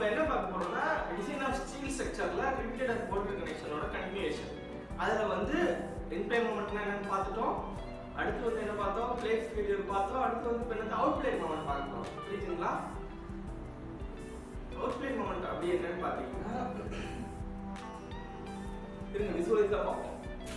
நம்ம என்ன பார்க்க போறோம்னா டிசைன் ஆஃப் ஸ்டீல் ஸ்ட்ரக்சர்ல ரிப்பீட்டட் போல்ட் கனெக்ஷனோட கண்டினியூஷன் அதுல வந்து இன்பிளேன் மொமெண்ட்னா என்னன்னு பார்த்துட்டோம் அடுத்து வந்து என்ன பார்த்தோம் பிளேட் ஃபெயிலியர் பார்த்தோம் அடுத்து வந்து இப்போ என்ன அவுட் பிளேன் மொமெண்ட் பார்க்கலாம் புரியுதுங்களா அவுட் பிளேன் மொமெண்ட் அப்படி என்னன்னு பார்த்தீங்கன்னா இருங்க விசுவலைஸா பார்ப்போம்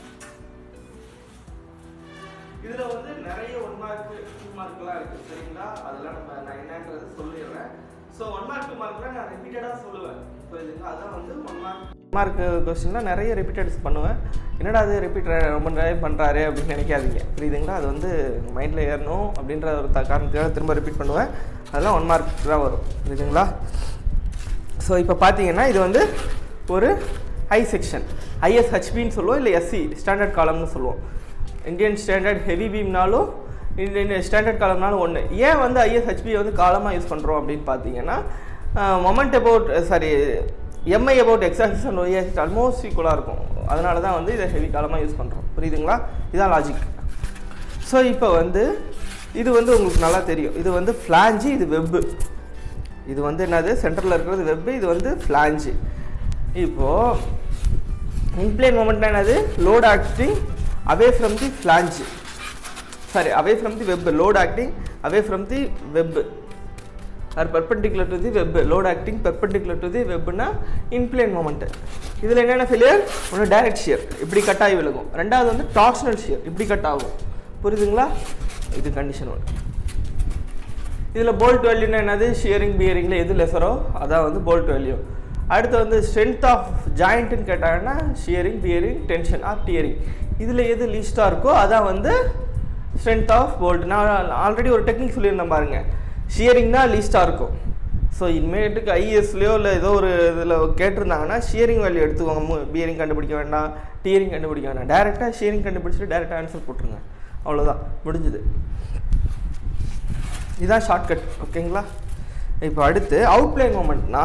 இதுல வந்து நிறைய ஒன் மார்க் டூ மார்க்லாம் இருக்கு சரிங்களா அதெல்லாம் நம்ம நான் என்னன்றது சொல்லிடுறேன் ஸோ ஒன் மார்க் டூ மார்க்லாம் நான் ரிப்பீட்டடாக சொல்லுவேன் புரியுதுங்களா அதான் வந்து ஒன் மார்க் மார்க் கொஸ்டின்லாம் நிறைய ரிப்பீட்டட்ஸ் பண்ணுவேன் என்னடா அது ரிப்பீட் ரொம்ப நிறைய பண்ணுறாரு அப்படின்னு நினைக்காதீங்க புரியுதுங்களா அது வந்து மைண்டில் ஏறணும் அப்படின்ற ஒரு த- காரணத்துக்காக திரும்ப ரிப்பீட் பண்ணுவேன் அதெல்லாம் ஒன் மார்க் தான் வரும் புரியுதுங்களா ஸோ இப்போ பார்த்தீங்கன்னா இது வந்து ஒரு ஹை செக்ஷன் ஐஎஸ்ஹெச்பின்னு சொல்லுவோம் இல்லை எஸ்சி ஸ்டாண்டர்ட் காலம்னு சொல்லுவோம் இந்தியன் ஸ்டாண்டர்ட் ஹெவி பீம்னாலும் இந்தியன் ஸ்டாண்டர்ட் காலம்னாலும் ஒன்று ஏன் வந்து ஐஎஸ்ஹெச்பி வந்து காலமாக யூஸ் பண்ணுறோம் அப்படின்னு பார்த்தீங்கன்னா moment about sorry M I about x axis and y axis almost ஈக்குவலாக இருக்கும் அதனால தான் வந்து இதை ஹெவி காலமாக யூஸ் பண்ணுறோம் புரியுதுங்களா இதான் லாஜிக் ஸோ இப்போ வந்து இது வந்து உங்களுக்கு நல்லா தெரியும் இது வந்து ஃப்ளாஞ்சு இது வெப்பு இது வந்து என்னது சென்டரில் இருக்கிறது வெப்பு இது வந்து ஃப்ளாஞ்சு இப்போது இன்பிளேன் மூமெண்ட்னா என்னது load acting away from the flange sorry away from the web load acting away from the web or perpendicular to the web load acting perpendicular to the வெப்னா இன்பிளேன் மூமெண்ட்டு இதில் என்னென்ன failure ஒன்று direct shear இப்படி cut ஆகி விழுகும் ரெண்டாவது வந்து torsional shear இப்படி கட் ஆகும் புரியுதுங்களா இது கண்டிஷன் ஒன்று இதில் போல்ட் வேல்யூனா என்னது ஷியரிங் பியரிங்கில் எது லெஸரோ அதான் வந்து போல்ட் வேல்யூ அடுத்து வந்து ஸ்ட்ரென்த் ஆஃப் ஜாயிண்ட்டுன்னு கேட்டாங்கன்னா shearing bearing tension or tearing இதில் எது லீஸ்ட்டாக இருக்கோ அதான் வந்து ஸ்ட்ரென்த் ஆஃப் போல்ட் நான் ஆல்ரெடி ஒரு டெக்னிக் சொல்லியிருந்தேன் பாருங்க ஷியரிங் தான் லீஸ்ட்டாக இருக்கும் ஸோ இனிமேட்டுக்கு ஐஎஸ்லையோ இல்லை ஏதோ ஒரு இதில் கேட்டிருந்தாங்கன்னா ஷியரிங் வேல்யூ எடுத்துக்கோங்க பியரிங் கண்டுபிடிக்க வேண்டாம் டியரிங் கண்டுபிடிக்க வேண்டாம் டேரெக்டாக ஷியரிங் கண்டுபிடிச்சிட்டு டேரெக்டாக ஆன்சர் போட்டுருங்க அவ்வளோதான் முடிஞ்சுது இதான் ஷார்ட்கட் ஓகேங்களா இப்போ அடுத்து அவுட்லைன் மூமெண்ட்னா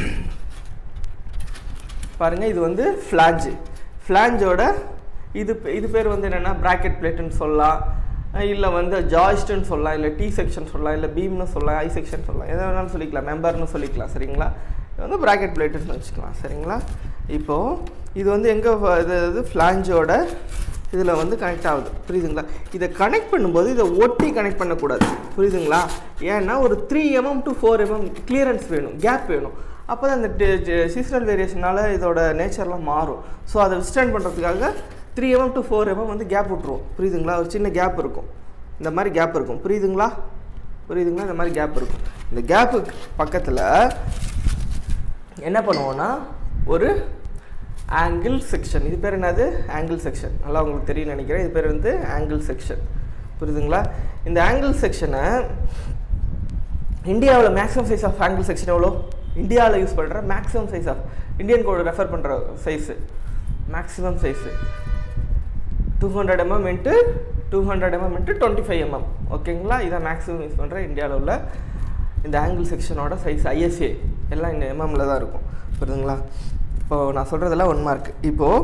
பாருங்க இது வந்து ஃப்ளாஞ்சு ஃப்ளாஞ்சோட இது பே- இது பேர் வந்து என்னென்னா ப்ராக்கெட் பிளேட்டுன்னு சொல்லலாம் இல்லை வந்து ஜாய்ஸ்ட்னு சொல்லலாம் இல்லை டி செக்ஷன் சொல்லலாம் இல்லை பீம்னு சொல்லலாம் ஐ செக்ஷன் சொல்லலாம் எதை வேணாலும் சொல்லிக்கலாம் மெம்பர்னு சொல்லிக்கலாம் சரிங்களா இது வந்து ப்ராக்கெட் பிளேட்டுன்னு வச்சுக்கலாம் சரிங்களா இப்போது இது வந்து எங்கே இது இது ஃப்ளாஞ்சோட இதில் வந்து கனெக்ட் ஆகுது புரியுதுங்களா இதை கனெக்ட் பண்ணும்போது இதை ஒட்டி கனெக்ட் பண்ணக்கூடாது புரியுதுங்களா ஏன்னா ஒரு three mm to four mm clearance வேணும் கேப் வேணும் அப்போ தான் அந்த சீசனல் வேரியேஷனால் இதோட நேச்சர்லாம் மாறும் ஸோ அதை விஸ்டாண்ட் பண்ணுறதுக்காக three mm to four mm வந்து கேப் விட்ருவோம் புரியுதுங்களா ஒரு சின்ன கேப் இருக்கும் இந்த மாதிரி கேப் இருக்கும் புரியுதுங்களா புரியுதுங்களா இந்த மாதிரி கேப் இருக்கும் இந்த கேப்புக்கு பக்கத்தில் என்ன பண்ணுவோன்னா ஒரு ஆங்கிள் செக்ஷன் இது பேர் என்னது ஆங்கிள் செக்ஷன் நல்லா உங்களுக்கு தெரியும் நினைக்கிறேன் இது பேர் வந்து ஆங்கிள் செக்ஷன் புரியுதுங்களா இந்த ஆங்கிள் செக்ஷனை இந்தியாவில் maximum size of angle section எவ்வளோ இந்தியாவில் யூஸ் பண்ணுற maximum size of Indian code refer பண்ணுற size maximum size two hundred mm into two hundred mm into twenty five mm ஓகேங்களா இதான் மேக்ஸிமம் யூஸ் பண்ணுற இந்தியாவில் உள்ள இந்த ஆங்கிள் செக்ஷனோட சைஸ் ஐஎஸ்ஏ எல்லாம் இந்த எம்எம்ல தான் இருக்கும் புரியுதுங்களா இப்போது நான் சொல்கிறதெல்லாம் ஒன் மார்க் இப்போது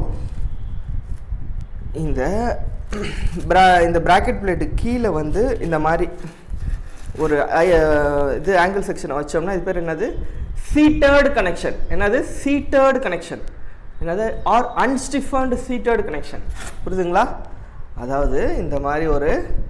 இந்த ப்ரா இந்த ப்ராக்கெட் பிளேட்டு கீழே வந்து இந்த மாதிரி ஒரு ஐ- இது ஆங்கிள் செக்ஷனை வச்சோம்னா இது பேர் என்னது சீட்டர்டு கனெக்ஷன் என்னது சீட்டர்டு கனெக்ஷன் என்னது ஆர் அன்ஸ்டிஃபன்டு சீட்டர்டு கனெக்ஷன் புரியுதுங்களா அதாவது இந்த மாதிரி ஒரு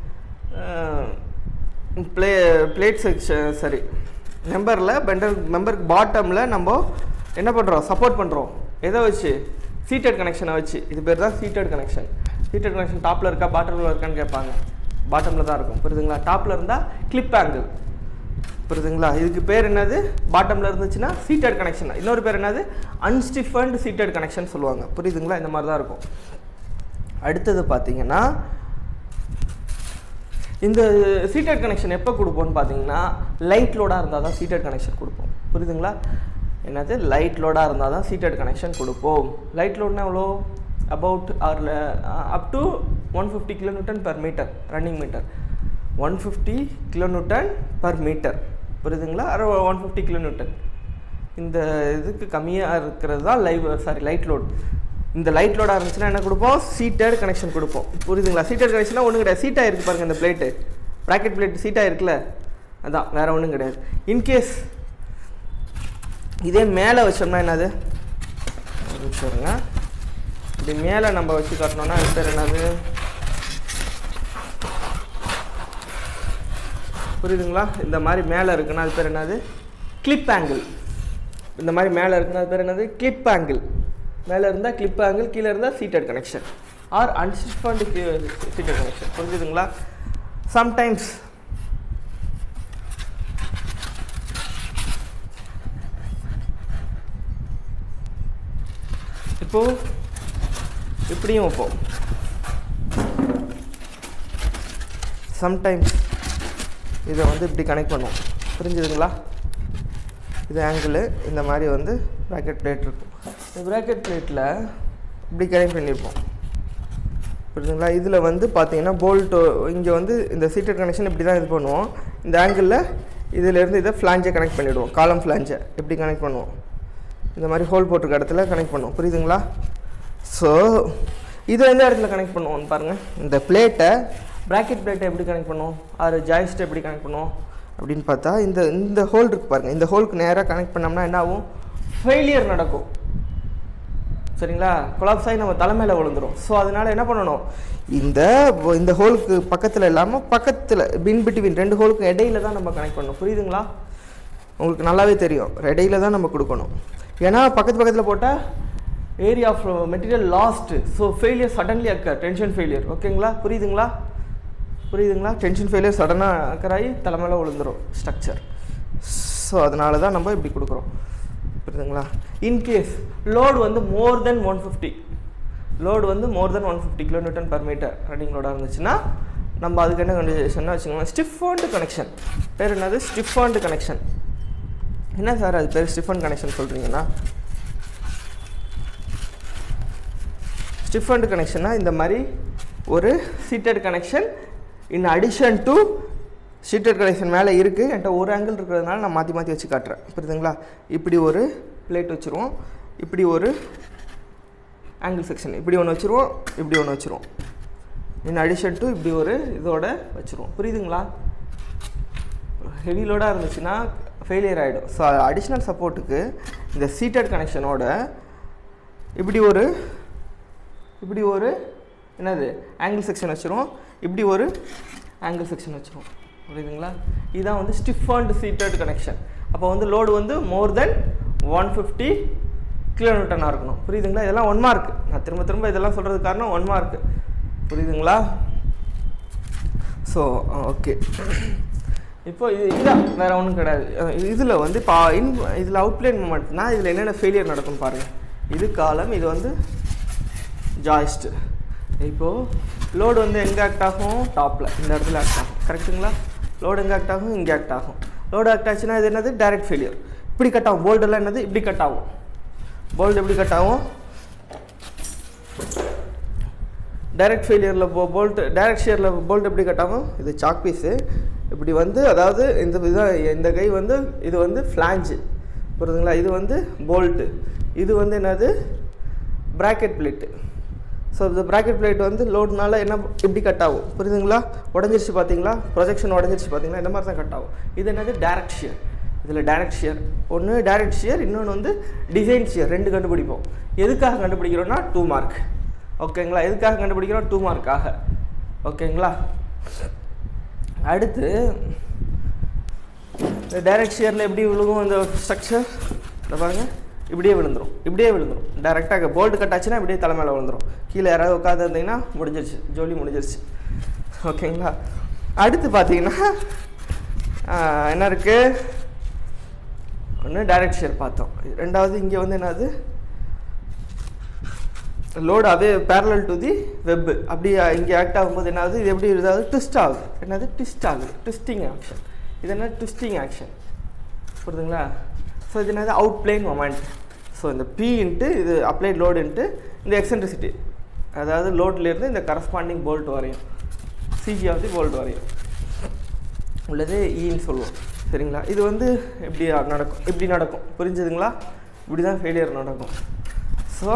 ப்ளே பிளேட் செக்ஷன் சரி மெம்பரில் பெண்டர் மெம்பருக்கு பாட்டமில் நம்ம என்ன பண்ணுறோம் சப்போர்ட் பண்ணுறோம் எதை வச்சு சீட்டட் கனெக்ஷனை வச்சு இது பேர் தான் சீட்டட் கனெக்ஷன் சீட்டட் கனெக்ஷன் டாப்பில் இருக்கா பாட்டமில் இருக்கான்னு கேட்பாங்க பாட்டமில் தான் இருக்கும் புரியுதுங்களா டாப்பில் இருந்தால் கிளிப் ஆங்கிள் புரியுதுங்களா இதுக்கு பேர் என்னது பாட்டமில் இருந்துச்சுன்னா சீட்டட் கனெக்ஷன் இன்னொரு பேர் என்னது அன்ஸ்டிஃபன்டு சீட்டட் கனெக்ஷன் சொல்லுவாங்க புரியுதுங்களா இந்த மாதிரி தான் இருக்கும் அடுத்தது பார்த்தீங்கன்னா இந்த சீட்டட் கனெக்ஷன் எப்போ கொடுப்போம்னு பார்த்தீங்கன்னா லைட் லோடாக இருந்தால் தான் சீட்டட் கனெக்ஷன் கொடுப்போம் புரியுதுங்களா என்னது லைட் லோடாக இருந்தால் தான் சீட்டட் கனெக்ஷன் கொடுப்போம் லைட் லோட்னா எவ்வளோ about or up to one fifty kilometre per metre running metre one fifty kilometre per metre புரியுதுங்களா அரை ஒன் ஃபிஃப்டி கிலோமீட்டர் இந்த இதுக்கு கம்மியாக இருக்கிறது தான் லைவ் சாரி லைட் லோட் இந்த லைட் லோடாக இருந்துச்சுன்னா என்ன கொடுப்போம் சீட்டட் கனெக்ஷன் கொடுப்போம் புரியுதுங்களா சீட்டட் கனெக்ஷனா ஒன்றும் கிடையாது சீட்டாக இருக்கு பாருங்க இந்த பிளேட்டு ப்ராக்கெட் பிளேட் சீட்டாக இருக்குல்ல அதான் வேற ஒன்றும் கிடையாது இன்கேஸ் இதே மேலே வச்சோம்னா என்னது ஒரு நிமிஷம் இருங்க இப்படி மேலே நம்ம வச்சு காட்டணும்னா அது பேர் என்னது புரியுதுங்களா இந்த மாதிரி மேலே இருக்குன்னா அது பேர் என்னது கிளிப் ஆங்கிள் இந்த மாதிரி மேலே இருக்குன்னா அது பேர் என்னது கிளிப் ஆங்கிள் மேலே இருந்தால் கிளிப் ஆங்கிள் கீழே இருந்தால் seated connection or unstiffened seated connection புரிஞ்சுதுங்களா சம்டைம்ஸ் இப்போ இப்படியும் வைப்போம் சம்டைம்ஸ் இதை வந்து இப்படி கனெக்ட் பண்ணுவோம் புரிஞ்சுதுங்களா இது ஆங்கிள் இந்த மாதிரி வந்து ப்ராக்கெட் பிளேட் இருக்கும் இந்த ப்ராக்கெட் பிளேட்டில் இப்படி கனெக்ட் பண்ணியிருப்போம் புரியுதுங்களா இதில் வந்து பார்த்தீங்கன்னா போல்ட்டோ இங்கே வந்து இந்த சீட்டட் கனெக்ஷன் இப்படி தான் இது பண்ணுவோம் இந்த ஆங்கிளில் இதிலேருந்து இதை ஃப்ளாஞ்சை கனெக்ட் பண்ணிவிடுவோம் காலம் ஃப்ளாஞ்சை எப்படி கனெக்ட் பண்ணுவோம் இந்த மாதிரி ஹோல் போட்டிருக்க இடத்துல கனெக்ட் பண்ணுவோம் புரியுதுங்களா ஸோ இது எந்த இடத்துல கனெக்ட் பண்ணுவோம்னு பாருங்கள் இந்த பிளேட்டை ப்ராக்கெட் பிளேட்டை எப்படி கனெக்ட் பண்ணுவோம் அது ஜாய்ஸ்ட்டை எப்படி கனெக்ட் பண்ணுவோம் அப்படின்னு பார்த்தா இந்த இந்த ஹோல் இருக்கு பாருங்கள் இந்த ஹோலுக்கு நேராக கனெக்ட் பண்ணோம்னா என்ன ஆகும் ஃபெயிலியர் நடக்கும் சரிங்களா கொலாப்ஸ் ஆகி நம்ம தலைமையில் விழுந்துரும் ஸோ அதனால் என்ன பண்ணணும் இந்த இந்த ஹோலுக்கு பக்கத்தில் இல்லாமல் பக்கத்தில் பின் பிட்வீன் ரெண்டு ஹோலுக்கு இடையில தான் நம்ம கனெக்ட் பண்ணணும் புரியுதுங்களா உங்களுக்கு நல்லாவே தெரியும் இடையில தான் நம்ம கொடுக்கணும் ஏன்னா பக்கத்து பக்கத்தில் போட்டால் area of material lost so failure suddenly occur tension failure ஓகேங்களா புரியுதுங்களா புரியுதுங்களா டென்ஷன் ஃபெயிலியர் சடனாக அக்கராகி தலைமையில் விழுந்துரும் ஸ்ட்ரக்சர் ஸோ அதனால தான் நம்ம இப்படி கொடுக்குறோம் புரியுதுங்களா இன்கேஸ் லோடு வந்து more than one fifty load வந்து more than one fifty kilometre per metre running லோடாக இருந்துச்சுன்னா நம்ம அதுக்கு என்ன கண்டிஷன் வச்சுக்கோங்களேன் ஸ்டிஃபாண்டு கனெக்ஷன் பேர் என்னது ஸ்டிஃபாண்டு கனெக்ஷன் என்ன சார் அது பேர் ஸ்டிஃபன் கனெக்ஷன் சொல்கிறீங்கன்னா ஸ்டிஃபண்ட் கனெக்ஷன்னா இந்த மாதிரி ஒரு seated connection in addition to seated connection மேலே இருக்குது என்கிட்ட ஒரு ஆங்கிள் இருக்கிறதுனால நான் மாற்றி மாற்றி வச்சு காட்டுறேன் புரியுதுங்களா இப்படி ஒரு பிளேட் வச்சுருவோம் இப்படி ஒரு ஆங்கிள் செக்ஷன் இப்படி ஒன்று வச்சுருவோம் இப்படி ஒன்று வச்சுருவோம் இன் அடிஷன் டு இப்படி ஒரு இதோட வச்சுருவோம் புரியுதுங்களா ஹெவி லோடாக இருந்துச்சுன்னா ஃபெயிலியர் ஆகிடும் ஸோ அடிஷ்னல் சப்போர்ட்டுக்கு இந்த சீட்டட் கனெக்ஷனோட இப்படி ஒரு இப்படி ஒரு என்னது ஆங்கிள் செக்ஷன் வச்சுருவோம் இப்படி ஒரு ஆங்கிள் செக்ஷன் வச்சுருவோம் புரியுதுங்களா இதுதான் வந்து ஸ்டிஃபாண்ட் சீட்டட் கனெக்ஷன் அப்போ வந்து லோடு வந்து மோர் தென் ஒன் ஃபிஃப்டி கிலோமீட்டர்னாக இருக்கணும் புரியுதுங்களா இதெல்லாம் ஒன் மார்க் நான் திரும்ப திரும்ப இதெல்லாம் சொல்கிறதுக்கு காரணம் ஒன் மார்க் புரியுதுங்களா ஸோ ஓகே இப்போ இது இதான் வேற ஒன்றும் கிடையாது இதில் வந்து இப்போ இன் இதில் அவுட்லைன் மூமெண்ட்னா இதில் என்னென்ன ஃபெயிலியர் நடக்கும் பாருங்கள் இது காலம் இது வந்து ஜாய்ஸ்ட் இப்போது லோடு வந்து எங்கே ஆக்ட் ஆகும் டாப்பில் இந்த இடத்துல ஆக்ட் ஆகும் கரெக்ட்டுங்களா லோடு எங்கே ஆக்ட் ஆகும் இங்கே ஆக்ட் ஆகும் லோடு ஆக்ட் ஆச்சுன்னா இது என்னது டைரக்ட் ஃபெயிலியர் இப்படி கட் ஆகும் போல்டெல்லாம் என்னது இப்படி கட் ஆகும் போல்டு எப்படி கட் ஆகும் டைரக்ட் ஃபெயிலியரில் போ போல்ட் டைரக்ட் ஷேரில் போல்ட் எப்படி கட் ஆகும் இது சாக் பீஸு இப்படி வந்து அதாவது இந்த இதான் இந்த கை வந்து இது வந்து ஃப்ளாஞ்சு புரியுதுங்களா இது வந்து போல்ட்டு இது வந்து என்னது ப்ராக்கெட் பிளேட்டு ஸோ இந்த ப்ராக்கெட் பிளேட் வந்து லோடுனால என்ன இப்படி கட் ஆகும் புரியுதுங்களா உடஞ்சிருச்சு பார்த்தீங்களா ப்ரொஜெக்ஷன் உடஞ்சிருச்சு பார்த்தீங்களா இந்த மாதிரி தான் கட் ஆகும் இது என்னது டேரக்ட் ஷியர் இதில் டேரக்ட் ஷியர் ஒன்று டேரக்ட் ஷியர் இன்னொன்று வந்து டிசைன் ஷியர் ரெண்டு கண்டுபிடிப்போம் எதுக்காக கண்டுபிடிக்கிறோன்னா டூ மார்க் ஓகேங்களா எதுக்காக கண்டுபிடிக்கிறோம் டூ மார்க்காக ஓகேங்களா அடுத்து இந்த டைரக்ட் ஷியரில் எப்படி விழுகும் இந்த ஸ்ட்ரக்சர் இந்த பாருங்கள் இப்படியே விழுந்துரும் இப்படியே விழுந்துரும் டேரெக்டாக போல்டு கட் ஆச்சுன்னா இப்படியே தலை மேலே விழுந்துரும் கீழே யாராவது உட்காந்து இருந்தீங்கன்னா முடிஞ்சிருச்சு ஜோலி முடிஞ்சிருச்சு ஓகேங்களா அடுத்து பார்த்தீங்கன்னா ஆஹ், என்ன இருக்குது ஒன்று டைரக்ட் ஷேர் பார்த்தோம் ரெண்டாவது இங்கே வந்து என்னது லோடு அதே parallel டு தி வெப் அப்படி இங்கே ஆக்ட் ஆகும்போது என்னது இது எப்படி ஏதாவது ட்விஸ்ட் ஆகுது என்னது ட்விஸ்ட் ஆகுது ட்விஸ்டிங் ஆக்ஷன் இது என்ன ட்விஸ்டிங் ஆக்ஷன் புரியுதுங்களா ஸோ இது என்னது அவுட் பிளேன் மொமெண்ட் ஸோ இந்த P இன்ட்டு இது அப்ளைட் லோடு இன்ட்டு இந்த எக்ஸென்ட்ரிசிட்டி அதாவது லோட்லேருந்து இந்த கரஸ்பாண்டிங் போல்ட் வரையும் சிஜி ஆஃப் தி போல்ட் வரையும் உள்ளது ஈன்னு சொல்லுவோம் சரிங்களா இது வந்து இப்படி நடக்கும் இப்படி நடக்கும் புரிஞ்சுதுங்களா இப்படி தான் ஃபெயிலியர் நடக்கும் ஸோ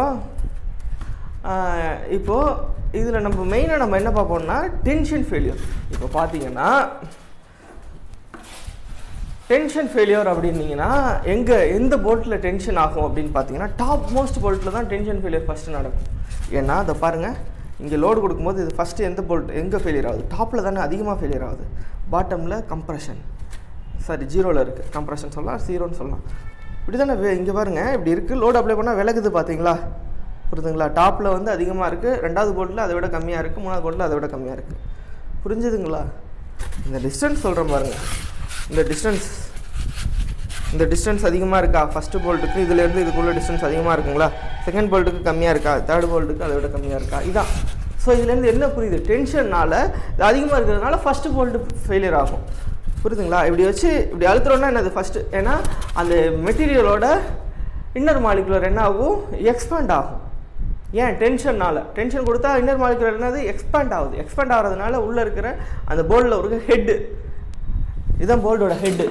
இப்போது இதில் நம்ம மெயினாக நம்ம என்ன பார்ப்போம்னா டென்ஷன் ஃபெயிலியர் இப்போ பார்த்தீங்கன்னா டென்ஷன் ஃபெயிலியர் அப்படின்னீங்கன்னா எங்கே எந்த போல்ட்டில் டென்ஷன் ஆகும் அப்படின்னு பார்த்தீங்கன்னா டாப் மோஸ்ட் போல்ட்டில் தான் டென்ஷன் ஃபெயிலியர் ஃபஸ்ட்டு நடக்கும் ஏன்னா அதை பாருங்கள் இங்கே லோடு கொடுக்கும்போது இது ஃபஸ்ட்டு எந்த போல்ட் எங்கே ஃபெயிலியர் ஆகுது டாப்பில் தானே அதிகமாக ஃபெயிலியர் ஆகுது பாட்டமில் கம்ப்ரெஷன் சாரி ஜீரோவில் இருக்குது கம்ப்ரெஷன் சொல்லலாம் ஜீரோன்னு சொல்லலாம் இப்படி தானே இங்கே பாருங்கள் இப்படி இருக்குது லோடு அப்ளை பண்ணால் விலகுது பார்த்தீங்களா புரியுதுங்களா டாப்பில் வந்து அதிகமாக இருக்குது ரெண்டாவது போல்ட்டில் அதை விட கம்மியாக இருக்குது மூணாவது போல்ட்டில் அதை விட கம்மியாக இருக்குது புரிஞ்சுதுங்களா இந்த டிஸ்டன்ஸ் சொல்கிறேன் பாருங்கள் இந்த டிஸ்டன்ஸ் இந்த டிஸ்டன்ஸ் அதிகமாக இருக்கா ஃபஸ்ட்டு போல்ட்டுக்கு இதுலேருந்து இதுக்குள்ள டிஸ்டன்ஸ் அதிகமாக இருக்குங்களா செகண்ட் போல்ட்டுக்கு கம்மியாக இருக்கா தேர்ட் போல்ட்டுக்கு அதை விட கம்மியாக இருக்கா இதான் ஸோ இதுலேருந்து என்ன புரியுது டென்ஷன்னால் இது அதிகமாக இருக்கிறதுனால ஃபஸ்ட்டு போல்ட்டு ஃபெயிலியர் ஆகும் புரியுதுங்களா இப்படி வச்சு இப்படி அழுத்துறோன்னா என்னது ஃபஸ்ட்டு ஏன்னா அந்த மெட்டீரியலோட இன்னர் மாலிகுலர் என்ன ஆகும் எக்ஸ்பேண்ட் ஆகும் ஏன் டென்ஷன்னால் டென்ஷன் கொடுத்தா இன்னர் மாலிகுலர் என்னது எக்ஸ்பேண்ட் ஆகுது எக்ஸ்பேண்ட் ஆகிறதுனால உள்ளே இருக்கிற அந்த போல்டில் இருக்க ஹெட்டு இதுதான் போல்டோட ஹெட்டு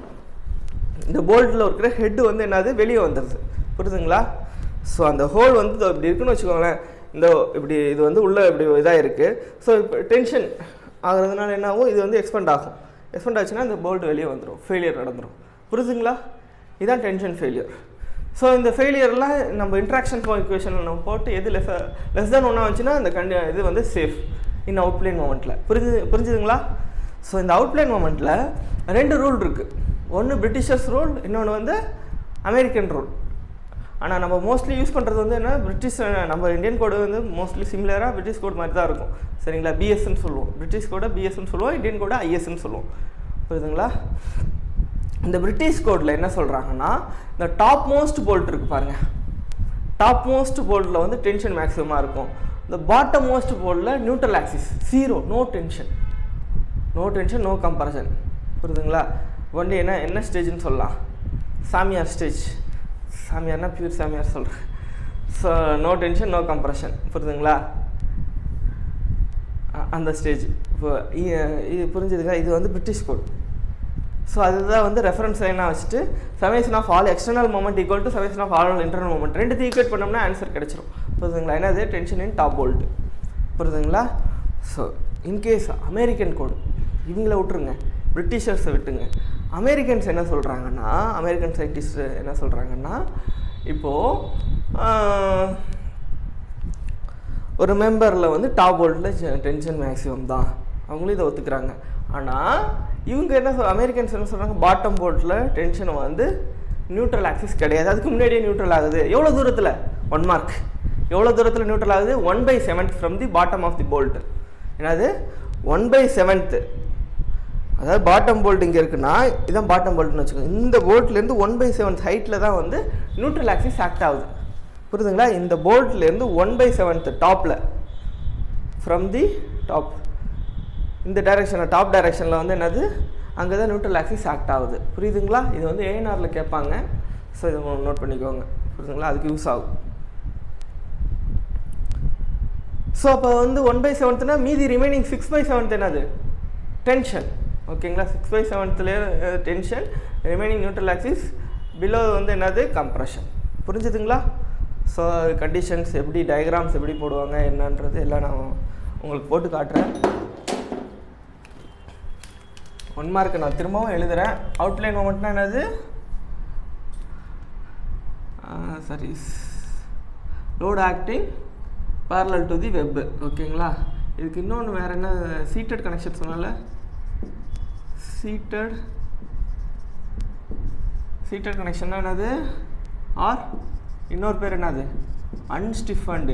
இந்த போல்ட்டில் இருக்கிற ஹெட்டு வந்து என்னது வெளியே வந்துடுது புரியுதுங்களா ஸோ அந்த ஹோல் வந்து இதோ இப்படி இருக்குன்னு வச்சுக்கோங்களேன் இந்த இப்படி இது வந்து உள்ளே இப்படி இதாக இருக்குது ஸோ இப்போ டென்ஷன் ஆகிறதுனால என்ன ஆகும் இது வந்து எக்ஸ்பெண்ட் ஆகும் எக்ஸ்பெண்ட் ஆச்சுன்னா இந்த போல்ட் வெளியே வந்துடும் ஃபெயிலியர் நடந்துடும் புரியுதுங்களா இதுதான் டென்ஷன் ஃபெயிலியர் ஸோ இந்த ஃபெயிலியர்லாம் நம்ம இன்ட்ராக்ஷன் ஈக்குவேஷனில் நம்ம போட்டு எது லெஸ் லெஸ் தென் ஒன்றா வந்துச்சுன்னா இந்த கண்டி இது வந்து சேஃப் இன் அவுட்லைன் மூமெண்ட்டில் புரிஞ்சு புரிஞ்சுதுங்களா ஸோ இந்த அவுட்லைன் மூமெண்ட்டில் ரெண்டு ரூல் இருக்குது ஒன்று பிரிட்டிஷர்ஸ் ரூல் இன்னொன்று வந்து அமெரிக்கன் ரூல் ஆனால் நம்ம மோஸ்ட்லி யூஸ் பண்ணுறது வந்து என்ன பிரிட்டிஷ் நம்ம இந்தியன் கோடு வந்து மோஸ்ட்லி சிமிலராக பிரிட்டிஷ் கோட் மாதிரி தான் இருக்கும் சரிங்களா பிஎஸ்ன்னு சொல்லுவோம் பிரிட்டிஷ் கோடை பிஎஸ்ன்னு சொல்லுவோம் இந்தியன் கோடை ஐஎஸ்ன்னு சொல்லுவோம் புரியுதுங்களா இந்த பிரிட்டிஷ் கோடில் என்ன சொல்கிறாங்கன்னா இந்த டாப் மோஸ்ட் போல்ட் இருக்குது பாருங்கள் டாப் மோஸ்ட் போல்ட்டில் வந்து டென்ஷன் மேக்ஸிமமாக இருக்கும் இந்த பாட்டம் மோஸ்ட் போல்டில் neutral axis zero no tension no tension no comparison புரியுதுங்களா ஒன்லி என்ன என்ன ஸ்டேஜ்னு சொல்லலாம் சாமியார் ஸ்டேஜ் சாமியார்னா பியூர் சாமியார் சொல்கிறேன் so no tension no compression புரியுதுங்களா அ- அந்த ஸ்டேஜ் இப்போ இ- இது புரிஞ்சுதுங்க இது வந்து பிரிட்டிஷ் கோட் ஸோ அதுதான் வந்து ரெஃபரன்ஸ் லைனாக வச்சுட்டு summation of all external moment equal to summation of all internal moment ரெண்டு ஈக்குவேட் பண்ணோம்னா ஆன்சர் கிடைச்சிரும் புரியுதுங்களா என்னது டென்ஷன் இன் டாப் போல்ட் புரியுதுங்களா ஸோ இன்கேஸ் அமெரிக்கன் கோடு இவங்கள விட்டுருங்க பிரிட்டிஷர்ஸை விட்டுங்க அமெரிக்கன்ஸ் என்ன சொல்கிறாங்கன்னா அமெரிக்கன் சயின்டிஸ்ட் என்ன சொல்கிறாங்கன்னா இப்போது ஒரு மெம்பரில் வந்து டாப் போல்ட்டில் டென்ஷன் மேக்ஸிமம் தான் அவங்களும் இதை ஒத்துக்கிறாங்க ஆனால் இவங்க என்ன சொல் அமெரிக்கன்ஸ் என்ன சொல்கிறாங்க பாட்டம் போல்ட்டில் டென்ஷன் வந்து நியூட்ரல் ஆக்சிஸ் கிடையாது அதுக்கு முன்னாடியே நியூட்ரல் ஆகுது எவ்வளோ தூரத்தில் ஒன் மார்க் எவ்வளோ தூரத்தில் நியூட்ரல் ஆகுது one by seventh from the bottom of the bolt என்னது ஒன் பை செவன்த்து அதாவது பாட்டம் போல்ட் இங்கே இருக்குன்னா இதான் பாட்டம் போல்ட்னு வச்சுக்கோங்க இந்த போல்ட்லேருந்து ஒன் பை செவன்த் ஹைட்டில் தான் வந்து நியூட்ரல் ஆக்சிஸ் ஆக்ட் ஆகுது புரியுதுங்களா இந்த போல்ட்லேருந்து ஒன் பை செவன்த் டாப்பில் ஃப்ரம் தி டாப் இந்த டைரெக்ஷனில் டாப் டைரெக்ஷனில் வந்து என்னது அங்கே தான் நியூட்ரல் ஆக்சிஸ் ஆக்ட் ஆகுது புரியுதுங்களா இது வந்து ஏஎன்ஆரில் கேட்பாங்க ஸோ இதை நோட் பண்ணிக்கோங்க புரியுதுங்களா அதுக்கு யூஸ் ஆகும் ஸோ அப்போ வந்து ஒன் பை செவன்த்னா மீதி ரிமைனிங் சிக்ஸ் பை செவன்த் என்னது டென்ஷன் ஓகேங்களா சிக்ஸ் பை செவன்த்லேயே tension remaining neutral axis below வந்து என்னது கம்ப்ரெஷன் புரிஞ்சுதுங்களா ஸோ கண்டிஷன்ஸ் எப்படி டயக்ராம்ஸ் எப்படி போடுவாங்க என்னன்றது எல்லாம் நான் உங்களுக்கு போட்டு காட்டுறேன் ஒன் மார்க் நான் திரும்பவும் எழுதுகிறேன் அவுட்லைன் மூமெண்ட்னா என்னது சரி load acting parallel to the web ஓகேங்களா இதுக்கு இன்னொன்று வேறு என்ன சீட்டட் கனெக்ஷன் சொன்னால சீட்டட் சீட்டட் கனெக்ஷன்னா என்னது ஆர் இன்னொரு பேர் என்னது unstiffened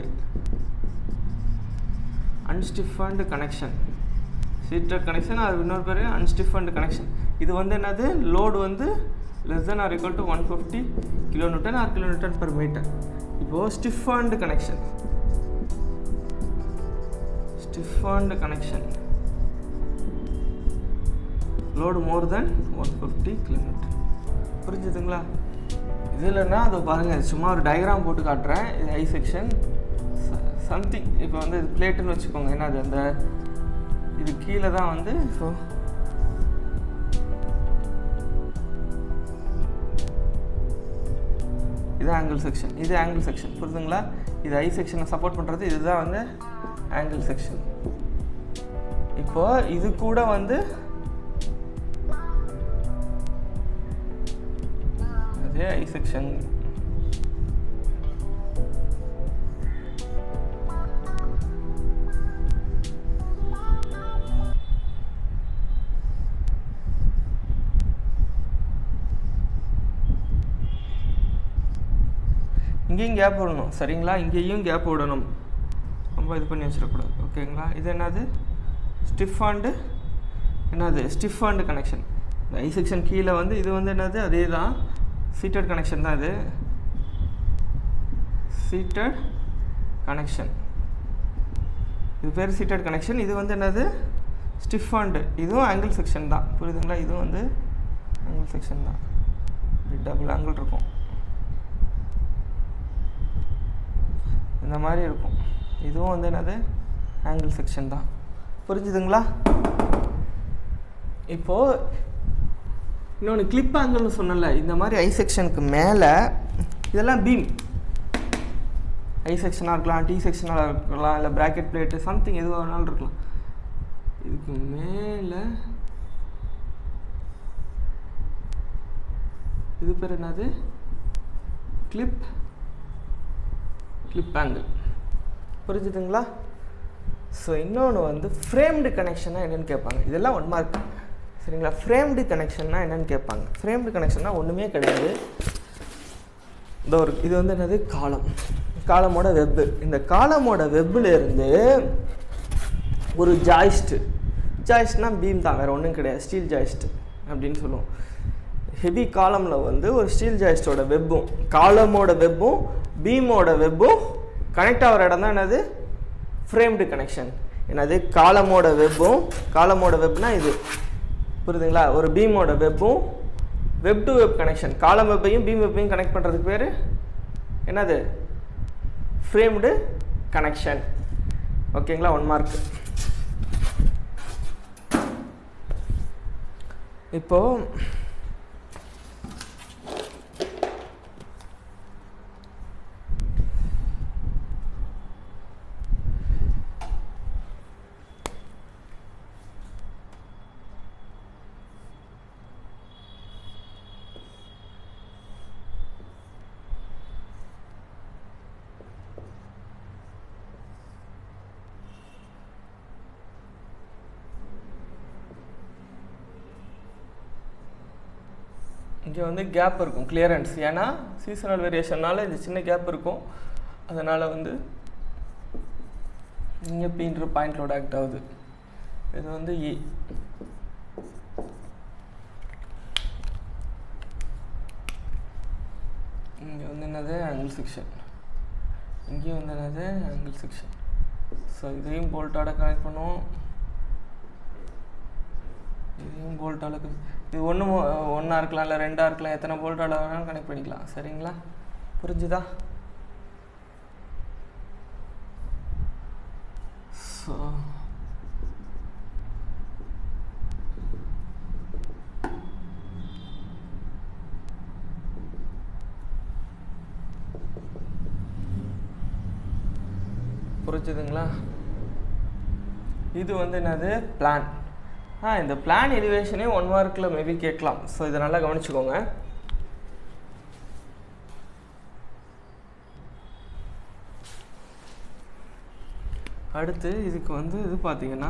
unstiffened connection seated connection அது இன்னொரு பேர் அன்ஸ்டிஃபண்டு கனெக்ஷன் இது வந்து என்னது லோடு வந்து less then or equal to one fifty kilo newton or kilo newton per metre இப்போது stiffened connection stiffened connection load more than 150 kilometer புரிஞ்சுதுங்களா இதுலன்னா அது பாருங்கள் சும்மா ஒரு டயக்ராம் போட்டு காட்டுறேன் இது ஐ செக்ஷன் சம்திங் இப்போ வந்து இது பிளேட்டுன்னு வச்சுக்கோங்க என்ன அது அந்த இது கீழே தான் வந்து ஸோ இது ஆங்கிள் செக்ஷன் இது ஆங்கிள் செக்ஷன் புரியுதுங்களா இது ஐ செக்ஷனை சப்போர்ட் பண்ணுறது இதுதான் வந்து ஆங்கிள் செக்ஷன் இப்போ இது கூட வந்து என்னது ஐ செக்ஷன் இங்கேயும் கேப் விடணும் சரிங்களா இங்கேயும் கேப் விடணும் ரொம்ப இது பண்ணி வச்சிடக்கூடாது ஓகேங்களா இது என்னது ஸ்டிஃப் ஆண்டு என்னது ஸ்டிஃப் ஆண்டு கனெக்ஷன் இந்த ஐ செக்ஷன் கீழே வந்து இது வந்து என்னது அதே தான் சீட்டட் கனெக்ஷன் தான் இது சீட்டட் கனெக்ஷன் இது பேர் சீட்டட் கனெக்ஷன் இது வந்து என்னது ஸ்டிஃப் ஆண்டு இதுவும் ஆங்கிள் செக்ஷன் தான் புரியுதுங்களா இதுவும் வந்து ஆங்கிள் செக்ஷன் தான் இப்படி டபுள் ஆங்கிள் இருக்கும் இந்த மாதிரி இருக்கும் இதுவும் வந்து என்னது ஆங்கிள் செக்ஷன் தான் புரிஞ்சுதுங்களா இப்போது இன்னொன்று கிளிப் ஆங்கிள்னு சொன்னல இந்த மாதிரி ஐ செக்ஷனுக்கு மேலே இதெல்லாம் பீம் ஐ செக்ஷனாக இருக்கலாம் டி செக்ஷனாக இருக்கலாம் இல்லை ப்ராக்கெட் பிளேட்டு சம்திங் எதுவாக வேணாலும் இருக்கலாம் இதுக்கு மேலே இது பேர் என்னது கிளிப் கிளிப் ஆங்கிள் புரிஞ்சுதுங்களா ஸோ இன்னொன்று வந்து ஃப்ரேம்டு கனெக்ஷனா என்னென்னு கேட்பாங்க இதெல்லாம் ஒன் மார்க் சரிங்களா ஃப்ரேம்டு கனெக்ஷன்னா என்னென்னு கேட்பாங்க ஃப்ரேம்டு கனெக்ஷன்னா ஒன்றுமே கிடையாது இந்த ஒரு இது வந்து என்னது காலம் காலமோட வெப்பு இந்த காலமோட வெப்பில் இருந்து ஒரு ஜாய்ஸ்ட்டு ஜாய்ஸ்ட்னா பீம் தான் வேறு ஒன்றும் கிடையாது ஸ்டீல் ஜாய்ஸ்ட் அப்படின்னு சொல்லுவோம் ஹெவி காலமில் வந்து ஒரு ஸ்டீல் ஜாய்ஸ்டோட வெப்பும் காலமோட வெப்பும் பீமோட வெப்பும் கனெக்ட் ஆகிற இடம் தான் என்னது ஃப்ரேம்டு கனெக்ஷன் என்னது காலமோட வெப்பும் காலமோட வெப்னா இது புரியுதுங்களா ஒரு பீமோட வெப்பும் web to web connection column வெப்பையும் பீம் வெப்பையும் கனெக்ட் பண்ணுறதுக்கு பேர் என்னது ஃப்ரேம்டு கனெக்ஷன் ஓகேங்களா ஒன் மார்க் இப்போது இங்கே வந்து கேப் இருக்கும் கிளியரன்ஸ் ஏன்னா சீசனல் வேரியேஷனால் இந்த சின்ன கேப் இருக்கும் அதனால் வந்து இங்கே பீன்ற பாயிண்ட் லோட் ஆக்ட் ஆகுது இது வந்து இ இங்கே வந்து என்னது ஆங்கிள் செக்ஷன் இங்கேயும் வந்து என்னது ஆங்கிள் செக்ஷன் ஸோ இதையும் போல்ட்டோட கனெக்ட் பண்ணுவோம் இதையும் போல்ட்டால் இது ஒன்று ஒன்றா இருக்கலாம் இல்லை ரெண்டாக இருக்கலாம் எத்தனை போல்ட்டால் வேணாலும் கனெக்ட் பண்ணிக்கலாம் சரிங்களா புரிஞ்சுதா ஸோ புரிஞ்சுதுங்களா இது வந்து என்னது பிளான் ஆ இந்த பிளான் எலிவேஷனே ஒன் மார்க்கில் மேபி கேட்கலாம் ஸோ இதை நல்லா கவனிச்சுக்கோங்க அடுத்து இதுக்கு வந்து இது பார்த்தீங்கன்னா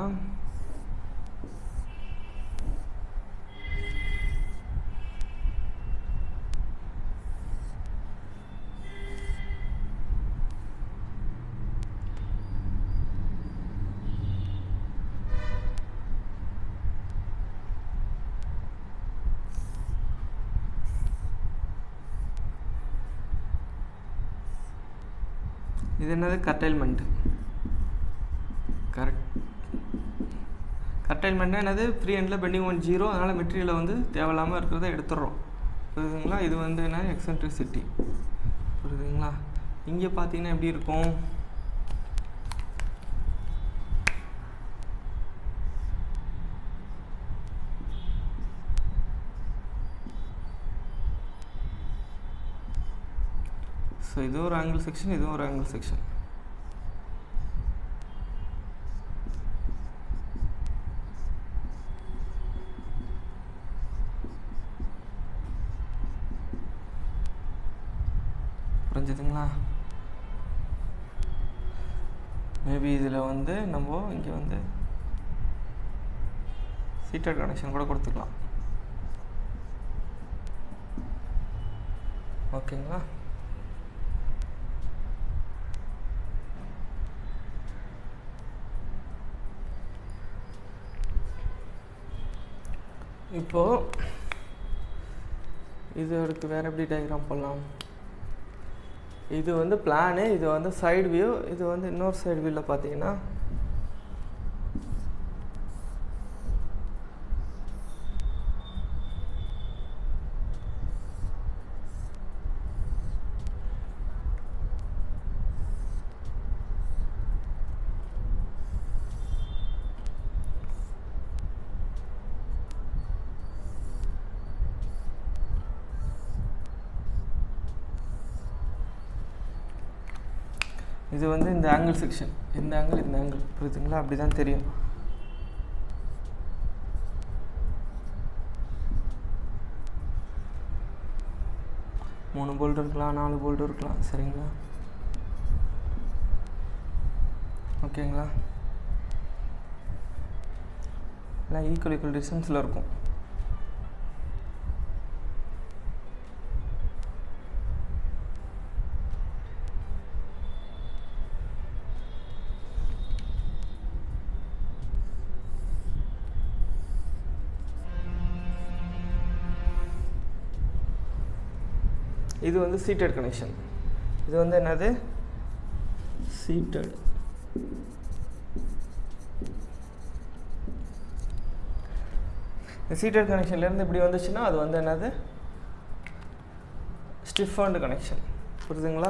இது என்னது கர்டைல்மெண்ட் கரெக்ட் கர்டைல்மெண்ட்னா என்னது free handle bending one zero அதனால் மெட்டீரியலை வந்து தேவையில்லாமல் இருக்கிறத எடுத்துடுறோம் புரியுதுங்களா இது வந்து என்ன எக்ஸென்ட்ரிசிட்டி புரியுதுங்களா இங்கே பார்த்தீங்கன்னா எப்படி இருக்கும் ஸோ இது ஒரு ஆங்கிள் செக்ஷன் இது ஒரு ஆங்கிள் செக்ஷன் புரிஞ்சுதுங்களா மேபி இதில் வந்து நம்ம இங்கே வந்து சீட்டட் கனெக்ஷன் கூட கொடுத்துக்கலாம் ஓகேங்களா இப்போ இது அடுத்து வேற எப்படி டயக்ராம் பண்ணலாம் இது வந்து பிளானு இது வந்து சைடு வியூ இது வந்து இன்னொரு சைடு வியூவில் பார்த்தீங்கன்னா இது வந்து இந்த ஆங்கிள் செக்ஷன் இந்த ஆங்கிள் இந்த ஆங்கிள் புரியுதுங்களா அப்படி தான் தெரியும் மூணு போல்ட் இருக்கலாம் நாலு போல்ட் இருக்கலாம் சரிங்களா ஓகேங்களா எல்லாம் ஈக்குவல் ஈக்குவல் டிஸ்டன்ஸில் இருக்கும் இது வந்து சீட்டட் கனெக்ஷன் இது வந்து என்னது சீட்டட் சீட்டட் கனெக்ஷன்லேருந்து இப்படி வந்துச்சுன்னா அது வந்து என்னது ஸ்டிஃபர்டு கனெக்ஷன் புரியுதுங்களா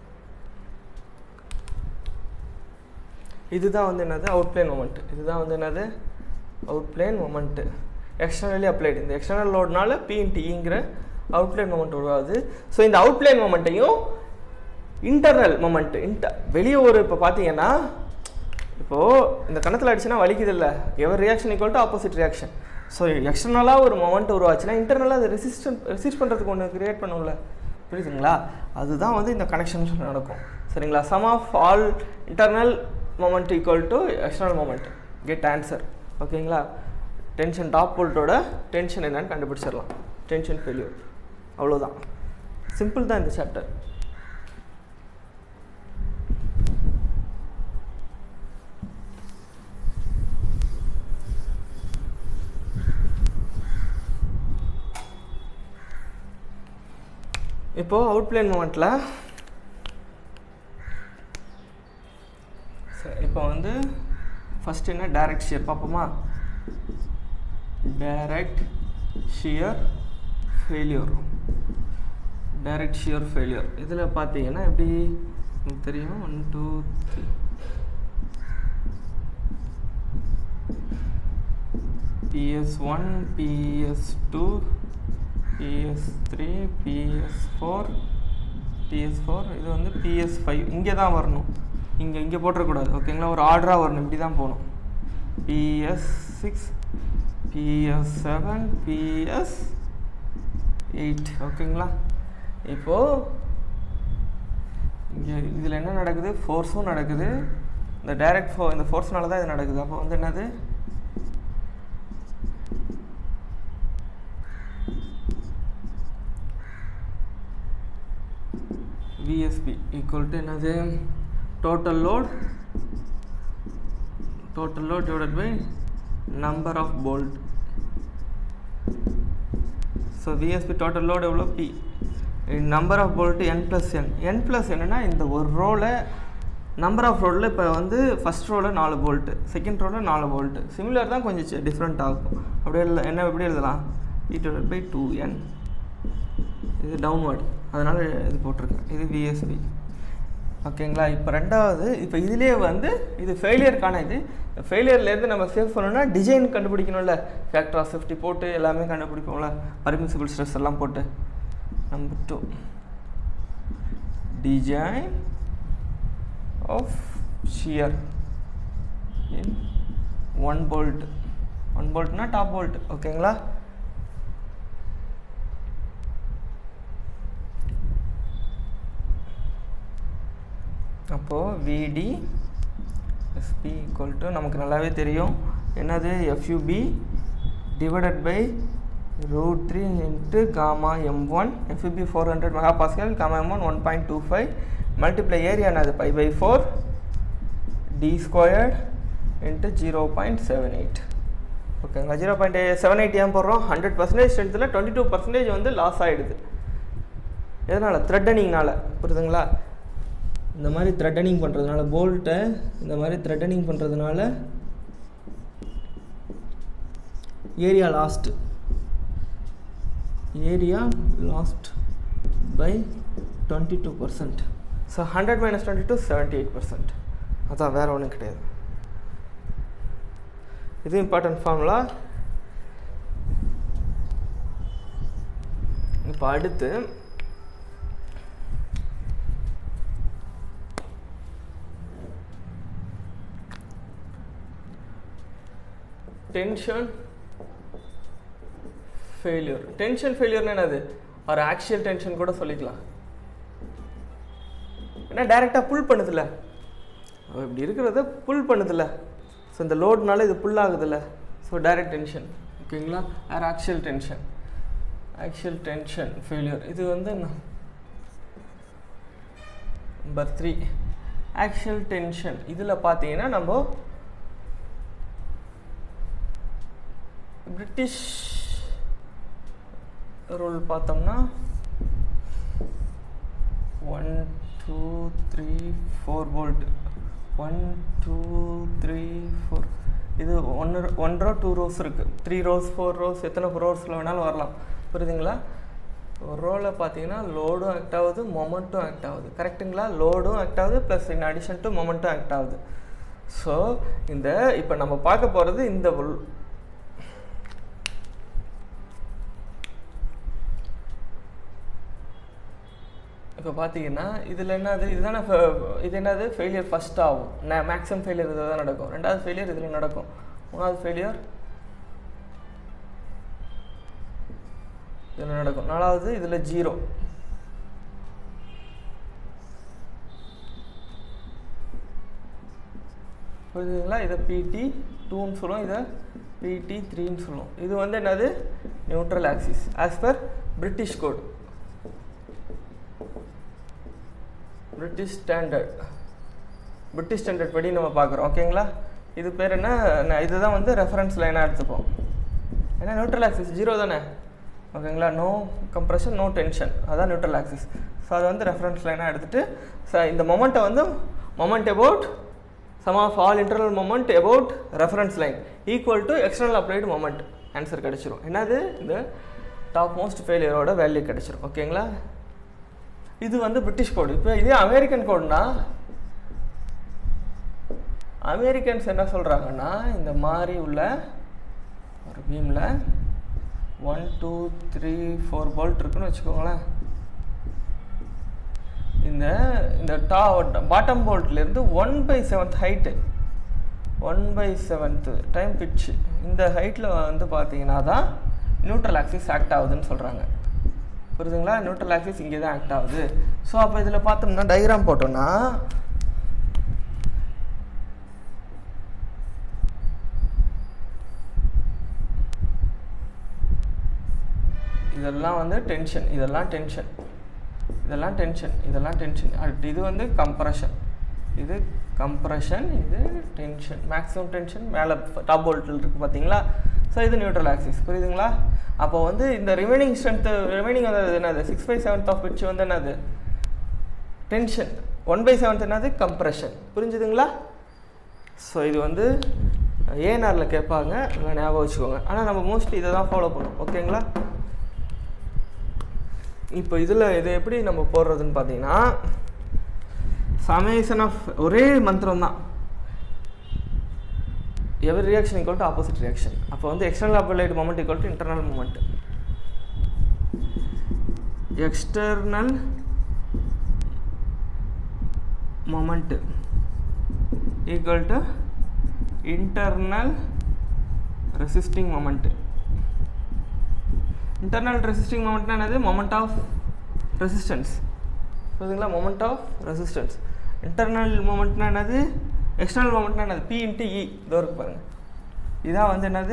இதுதான் வந்து என்னது அவுட் பிளேன் மொமெண்ட் இதுதான் வந்து என்னது out plane moment externally applied இந்த எக்ஸ்டர்னல் லோட்னால பிஎன்டிங்கிற அவுட் பிளேன் மொமெண்ட் உருவாகுது ஸோ இந்த அவுட் பிளேன் மொமெண்ட்டையும் இன்டர்னல் மொமெண்ட் இன்ட வெளியே ஒரு இப்போ பார்த்தீங்கன்னா இப்போது இந்த கணத்தில் அடிச்சுன்னா வலிக்குது இல்லை ever reaction equal to opposite reaction so எக்ஸ்டர்னலாக ஒரு மொமெண்ட் உருவாச்சுன்னா இன்டர்னலாக அது ரெசிஸ்டன் ரெசிஸ்ட் பண்ணுறதுக்கு ஒன்று கிரியேட் பண்ணும்ல புரியுதுங்களா அதுதான் வந்து இந்த கனெக்ஷன்ஸ் நடக்கும் சரிங்களா sum of all internal moment equal to external moment get answer ஓகேங்களா டென்ஷன் டாப் போல்ட்டோட டென்ஷன் என்னன்னு கண்டுபிடிச்சிடலாம் டென்ஷன் ஃபெயிலியர் அவ்வளோதான் சிம்பிள் தான் இந்த சாப்டர் இப்போது அவுட் பிளேன் மூமெண்ட்டில் சரி இப்போ வந்து ஃபஸ்ட் என்ன டைரக்ட் ஷியர் பார்ப்போமா direct shear failure direct shear failure இதில் பார்த்தீங்கன்னா எப்படி உங்களுக்கு தெரியும் one two three PS one PS two PS three PS four PS four இது வந்து பிஎஸ் ஃபைவ் இங்கே தான் வரணும் இங்கே இங்கே போட்டுறக்கூடாது ஓகேங்களா ஒரு ஆர்டராக வரணும் இப்படி தான் போகணும் PS six PS seven PS eight ஓகேங்களா இப்போது இங்கே இதில் என்ன நடக்குது ஃபோர்ஸும் நடக்குது இந்த டைரக்ட் ஃபோ இந்த ஃபோர்ஸ்னால தான் இது நடக்குது அப்போ வந்து என்னது விஎஸ்பி ஈக்குவல் டு என்னது total load total load divided by number of bolt so VSP total load எவ்வளோ P number of bolt N plus N N plus என்னன்னா இந்த ஒரு ரோவில் நம்பர் ஆஃப் ரோடில் இப்போ வந்து ஃபஸ்ட் ரோவில் நாலு போல்ட்டு செகண்ட் ரோவில் நாலு போல்ட்டு சிமிலர் தான் கொஞ்சம் டிஃப்ரெண்ட் ஆகும் அப்படியே எழுத என்ன எப்படி எழுதலாம் e divide by two N இது டவுன்வர்ட் அதனால் இது போட்டிருக்கேன் இது விஎஸ்பி ஓகேங்களா இப்போ ரெண்டாவது இப்போ இதுலேயே வந்து இது ஃபெயிலியருக்கான இது ஃபெயிலியர்லேருந்து நம்ம சேவ் பண்ணணும்னா டிசைன் கண்டுபிடிக்கணும்ல ஃபேக்டர் ஆஃப் சேஃப்டி போட்டு எல்லாமே கண்டுபிடிப்போம்ல பர்மிசிபிள் ஸ்ட்ரெஸ் எல்லாம் போட்டு number two design of shear in one bolt one போல்ட்னா டாப் போல்ட் ஓகேங்களா அப்போது விடி எஸ்பி ஈக்குவல் டு நமக்கு நல்லாவே தெரியும் என்னது FUB divided by root three into gamma M one FUB four hundred mega pascal gamma M one one point two five multiply area என்னது pi by four D squared into zero point seven eight ஓகேங்களா zero point seven eight ஏன் போடுறோம் hundred percentage ஸ்ட்ரென்த்தில் twenty two percentage வந்து loss ஆகிடுது எதனால் த்ரெட்டனிங்னால புரியுதுங்களா இந்த மாதிரி த்ரெட்டனிங் பண்ணுறதுனால போல்ட்டை இந்த மாதிரி த்ரெட்டனிங் பண்ணுறதுனால area lost area lost by twenty two percent so hundred minus twenty two seventy eight percent அதான் வேறு ஒன்றும் கிடையாது இது இம்பார்ட்டன்ட் ஃபார்முலா இப்போ அடுத்து டென்ஷன் ஃபெயிலியர் டென்ஷன் ஃபெயிலியர்னு என்னது ஒரு ஆக்சுவல் டென்ஷன் கூட சொல்லிக்கலாம் ஏன்னா டைரெக்டாக புல் பண்ணுதில்ல அவ இப்படி இருக்கிறத புல் பண்ணுதில்ல ஸோ இந்த லோட்னால இது புல் ஆகுதுல்ல ஸோ டைரக்ட் டென்ஷன் ஓகேங்களா or actual tension actual tension failure இது வந்து நம்பர் த்ரீ ஆக்சுவல் டென்ஷன் இதில் பார்த்தீங்கன்னா நம்ம பிரிட்டிஷ் ரூல் பார்த்தோம்னா one two three four bolt one two three four இது ஒன்று ஒன் ரோ டூ ரோஸ் இருக்குது த்ரீ ரோஸ் ஃபோர் ரோஸ் எத்தனை ரோஸில் வேணாலும் வரலாம் புரியுதுங்களா ஒரு ரோவில் பார்த்தீங்கன்னா லோடும் ஆக்ட் ஆகுது மொமெண்ட்டும் ஆக்ட் ஆகுது கரெக்ட்டுங்களா லோடும் ஆக்ட் ஆகுது ப்ளஸ் இன் அடிஷன் டு மொமெண்ட்டும் ஆக்ட் ஆகுது ஸோ இந்த இப்போ நம்ம பார்க்க போகிறது இந்த உள்- இப்போ பார்த்தீங்கன்னா இதில் என்னது இதுதானே ஃப- இது என்னது ஃபெயிலியர் ஃபஸ்ட் ஆகும் மேக்ஸிமம் ஃபெயிலியர் இதில் தான் நடக்கும் ரெண்டாவது ஃபெயிலியர் இதில் நடக்கும் மூணாவது ஃபெயிலியர் இதில் நடக்கும் நாலாவது இதில் ஜீரோ புரியுதுங்களா இதை பிடி டூன்னு சொல்லுவோம் இதை பிடி த்ரீன்னு சொல்லுவோம் இது வந்து என்னது neutral axis as per British code British standard British standard படி நம்ம பார்க்குறோம் ஓகேங்களா இது பேர் என்ன நான் இதுதான் வந்து ரெஃபரன்ஸ் லைனாக எடுத்துப்போம் ஏன்னா நியூட்ரல் ஆக்சிஸ் ஜீரோ தானே ஓகேங்களா நோ கம்ப்ரெஷன் நோ டென்ஷன் அதான் நியூட்ரல் ஆக்சிஸ் ஸோ அதை வந்து ரெஃபரன்ஸ் லைனாக எடுத்துகிட்டு ஸோ இந்த மொமெண்ட்டை வந்து moment about sum of all internal moment about reference line equal to external applied moment answer கிடச்சிரும் என்னது இந்த டாப் மோஸ்ட் ஃபெயிலியரோட வேல்யூ கிடச்சிரும் ஓகேங்களா இது வந்து பிரிட்டிஷ் கோடு இப்போ இதே அமெரிக்கன் கோடுனா அமெரிக்கன்ஸ் என்ன சொல்கிறாங்கன்னா இந்த மாதிரி உள்ள ஒரு பீமில் one two three four bolt இருக்குன்னு வச்சுக்கோங்களேன் இந்த இந்த டா பாட்டம் போல்ட்லேருந்து one by seventh height one by seventh time pitch இந்த ஹைட்டில் வந்து பார்த்தீங்கன்னா தான் நியூட்ரல் ஆக்சிஸ் ஆக்ட் ஆகுதுன்னு சொல்கிறாங்க புரியுதுங்களா நியூட்ரல் ஆக்சிஸ் இங்கே தான் ஆக்ட் ஆகுது ஸோ அப்போ இதில் பார்த்தோம்னா டயக்ராம் போட்டோம்னா இதெல்லாம் வந்து டென்ஷன் இதெல்லாம் டென்ஷன் இதெல்லாம் டென்ஷன் இதெல்லாம் டென்ஷன் அடுத்து இது வந்து கம்ப்ரஷன் இது கம்ப்ரஷன் இது டென்ஷன் மேக்ஸிமம் டென்ஷன் மேலே டாப் போல்ட்டில் இருக்குது பார்த்தீங்களா ஸோ இது நியூட்ரல் ஆக்சிஸ் புரியுதுங்களா அப்போ வந்து இந்த ரிமைனிங் ஸ்ட்ரென்த்து ரிமைனிங் வந்து என்னது six by seventh of pitch வந்து என்னது டென்ஷன் ஒன் பை செவன்த் என்னது கம்ப்ரெஷன் புரிஞ்சுதுங்களா ஸோ இது வந்து ஏஎன்ஆரில் கேட்பாங்க நல்லா ஞாபகம் வச்சுக்கோங்க ஆனால் நம்ம மோஸ்ட்லி இதை தான் ஃபாலோ பண்ணுவோம் ஓகேங்களா இப்போ இதில் இது எப்படி நம்ம போடுறதுன்னு பார்த்தீங்கன்னா சமேஷன் ஆஃப் ஒரே மந்திரம் தான் every reaction equal to opposite reaction அப்போ வந்து external applied moment equal to internal moment external moment equal to internal resisting moment internal resisting மொமெண்ட்னா என்னது மொமெண்ட் ஆஃப் ரெசிஸ்டன்ஸ் புரியுதுங்களா மொமெண்ட் ஆஃப் ரெசிஸ்டன்ஸ் இன்டர்னல் மூமெண்ட்னா என்னது எக்ஸ்டர்னல் மூமெண்ட்னா என்னது பி இன்ட்டு இ இதோ இருக்கு பாருங்க இதான் வந்து என்னது